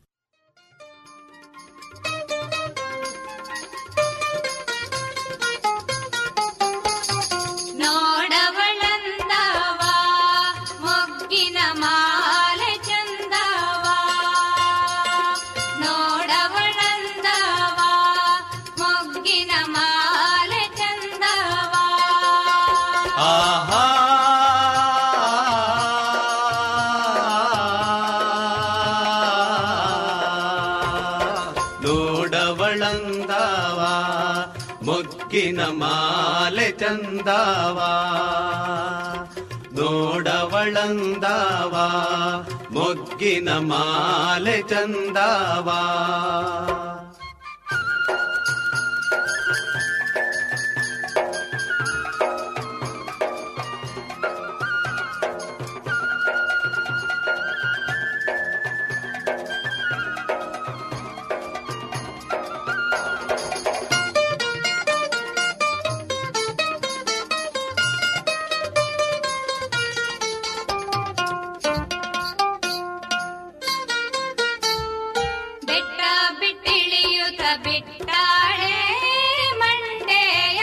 ನೋಡವಳಂದವ ಮೊಗ್ಗಿನ ಮಾಲೆ ಚಂದವ ನೋಡವಳಂದವ ಮೊಗ್ಗಿನ ಮಾಲೆ ಚಂದವ ಆಹಾ ನೋಡವಳಂದವ ಮೊಗ್ಗಿನ ಮಾಲೆ ಚಂದವ ನೋಡವಳಂದವ ಮೊಗ್ಗಿನ ಮಾಲೆ ಚಂದವ ಬೆಟ್ಟ ಬಿಟ್ಟಿಳಿಯುತ್ತ ಬಿಟ್ಟಾಳೆ ಮಂಡೆಯ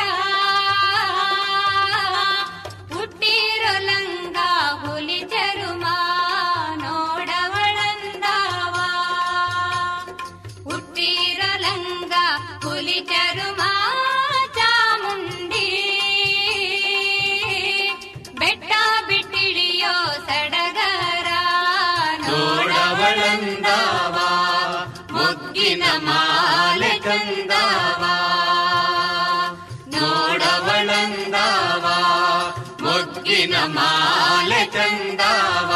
ಹುಟ್ಟಿರೋ ಲಂಗ ಹುಲಿ ಚರುಮ ನೋಡವಳಂದವ ಹುಟ್ಟಿರೋ ಲಂಗ ಹುಲಿ ಚರುಮ ಚಾಮುಂಡಿ ಬೆಟ್ಟ ಬಿಟ್ಟಿಳಿಯೋ ಸಡಗರ ನೋಡವಳಂದವ ಮೊಗ್ಗಿನ ಮಾಲೆ ಚಂದವ ನೋಡವಳಂದವ ಮೊಗ್ಗಿನ ಮಾಲೆ ಚಂದವ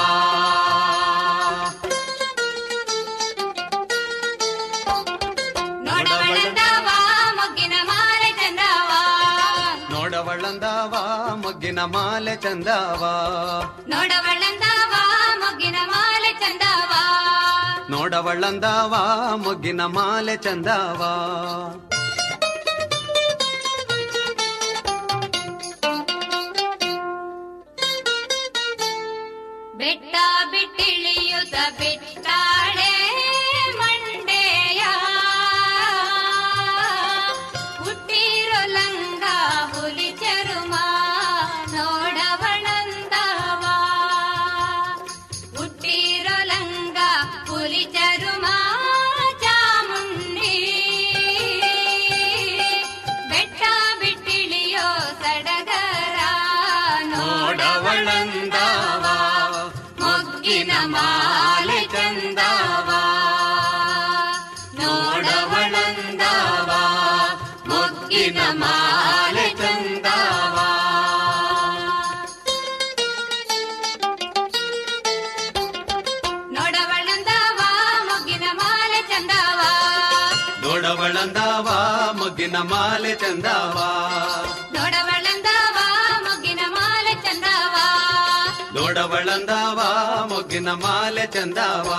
ನೋಡವಳಂದವ ಮೊಗ್ಗಿನ ಮಾಲೆ ಚಂದವ ನೋಡವಳಂದವ ಮೊಗ್ಗಿನ ಮಾಲೆ ಚಂದವ ನೋಡವಳಂದವ ಮೊಗ್ಗಿನ ಮಾಲೆ ಚಂದವ ನೋಡವಳಂದವ ಮೊಗ್ಗಿನ ಮಾಲೆ ಚಂದವ ಬೆಟ್ಟ ಬಿಟ್ಟಿಳಿಯುತ್ತ ಬಿಟ್ಟಾಳೆ ಮಂಡೆಯ ಹುಟ್ಟಿರೋ ಲಂಗ ಹುಲಿ ಚರುಮ ನೋಡವಳಂದವ ಹುಟ್ಟಿರೋ ಲಂಗ ಹುಲಿ ಚರುಮ ಚಾಮುಂಡಿ ಬೆಟ್ಟ ಬಿಟ್ಟಿಳಿಯೋ ಸಡಗರ ನೋಡವಳಂದವ ಮೊಗ್ಗಿನ ಮಾಲೆ ಚಂದವ ನೋಡವಳಂದವ ಮೊಗ್ಗಿನ ಮಾಲೆ ಚಂದವ ನೋಡವಳ ಮೊಗ್ಗಿನ ಮಾಲೆ ಚಂದವ ನೋಡವಳಂದವ ಮೊಗ್ಗಿನ ಮಾಲೆ ಚಂದವ ನೋಡವಳಂದವ ಮೊಗ್ಗಿನ ಮಾಲೆ ಚಂದವ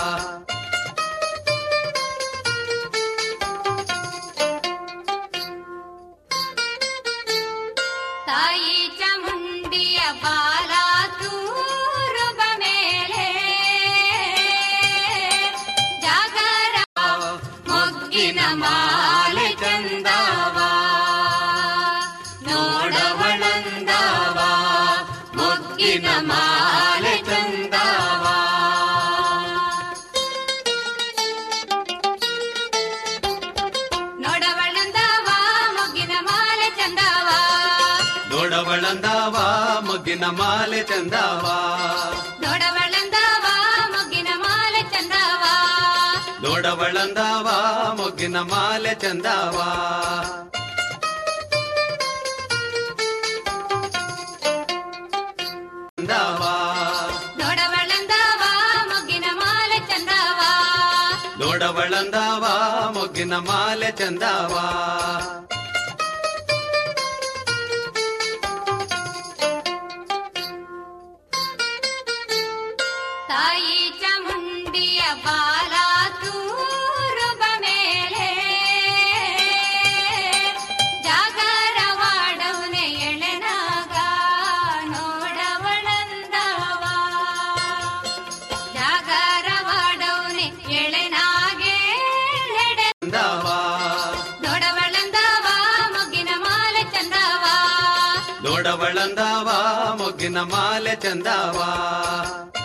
ತಾಯಿ ಚಾಮುಂಡಿಯ ಬಾಲ ತೂರುಬ ಮೇಲೆ ಜಾಗರ ಮೊಗ್ಗಿನ ಮಾಲೆ ಚಂದವ ನೋಡವಳಂದವ ಮೊಗ್ಗಿನ ಮಾಲೆ ಚಂದವ ನೋಡವಳಂದವ ಮೊಗ್ಗಿನ ಮಾಲೆ ಚಂದವ ನೋಡವಳಂದವ ಮೊಗ್ಗಿನ ಮಾಲೆ ಚಂದವ ನೋಡವಳಂದವ ಮೊಗ್ಗಿನ ಮಾಲೆ ಚಂದವ ನೋಡವಳಂದವ ಮೊಗ್ಗಿನ ಮಾಲೆ ಚಂದವ ಚಂದವ ನೋಡವಳಂದವ ಮೊಗ್ಗಿನ ಮಾಲೆ ಚಂದವ ನೋಡವಳಂದವ ಮೊಗ್ಗಿನ ಮಾಲೆ ಚಂದವ ತಾಯಿ ಚಾಮುಂಡಿಯ ಬಾಲ ತೂರುಬ ಮೇಲೆ ಜಾಗರವಾಡವನೆ ಎಳೆನಾಗ ನೋಡವಳಂದವ ಜಾಗರವಾಡವನೆ ಎಳೆನಾಗೆ ಎಡೆ ಚಂದವ ನೋಡವಳಂದವ ಮೊಗ್ಗಿನ ಮಾಲೆ ಚಂದವ ನೋಡವಳಂದವ ಮೊಗ್ಗಿನ ಮಾಲೆ ಚಂದವ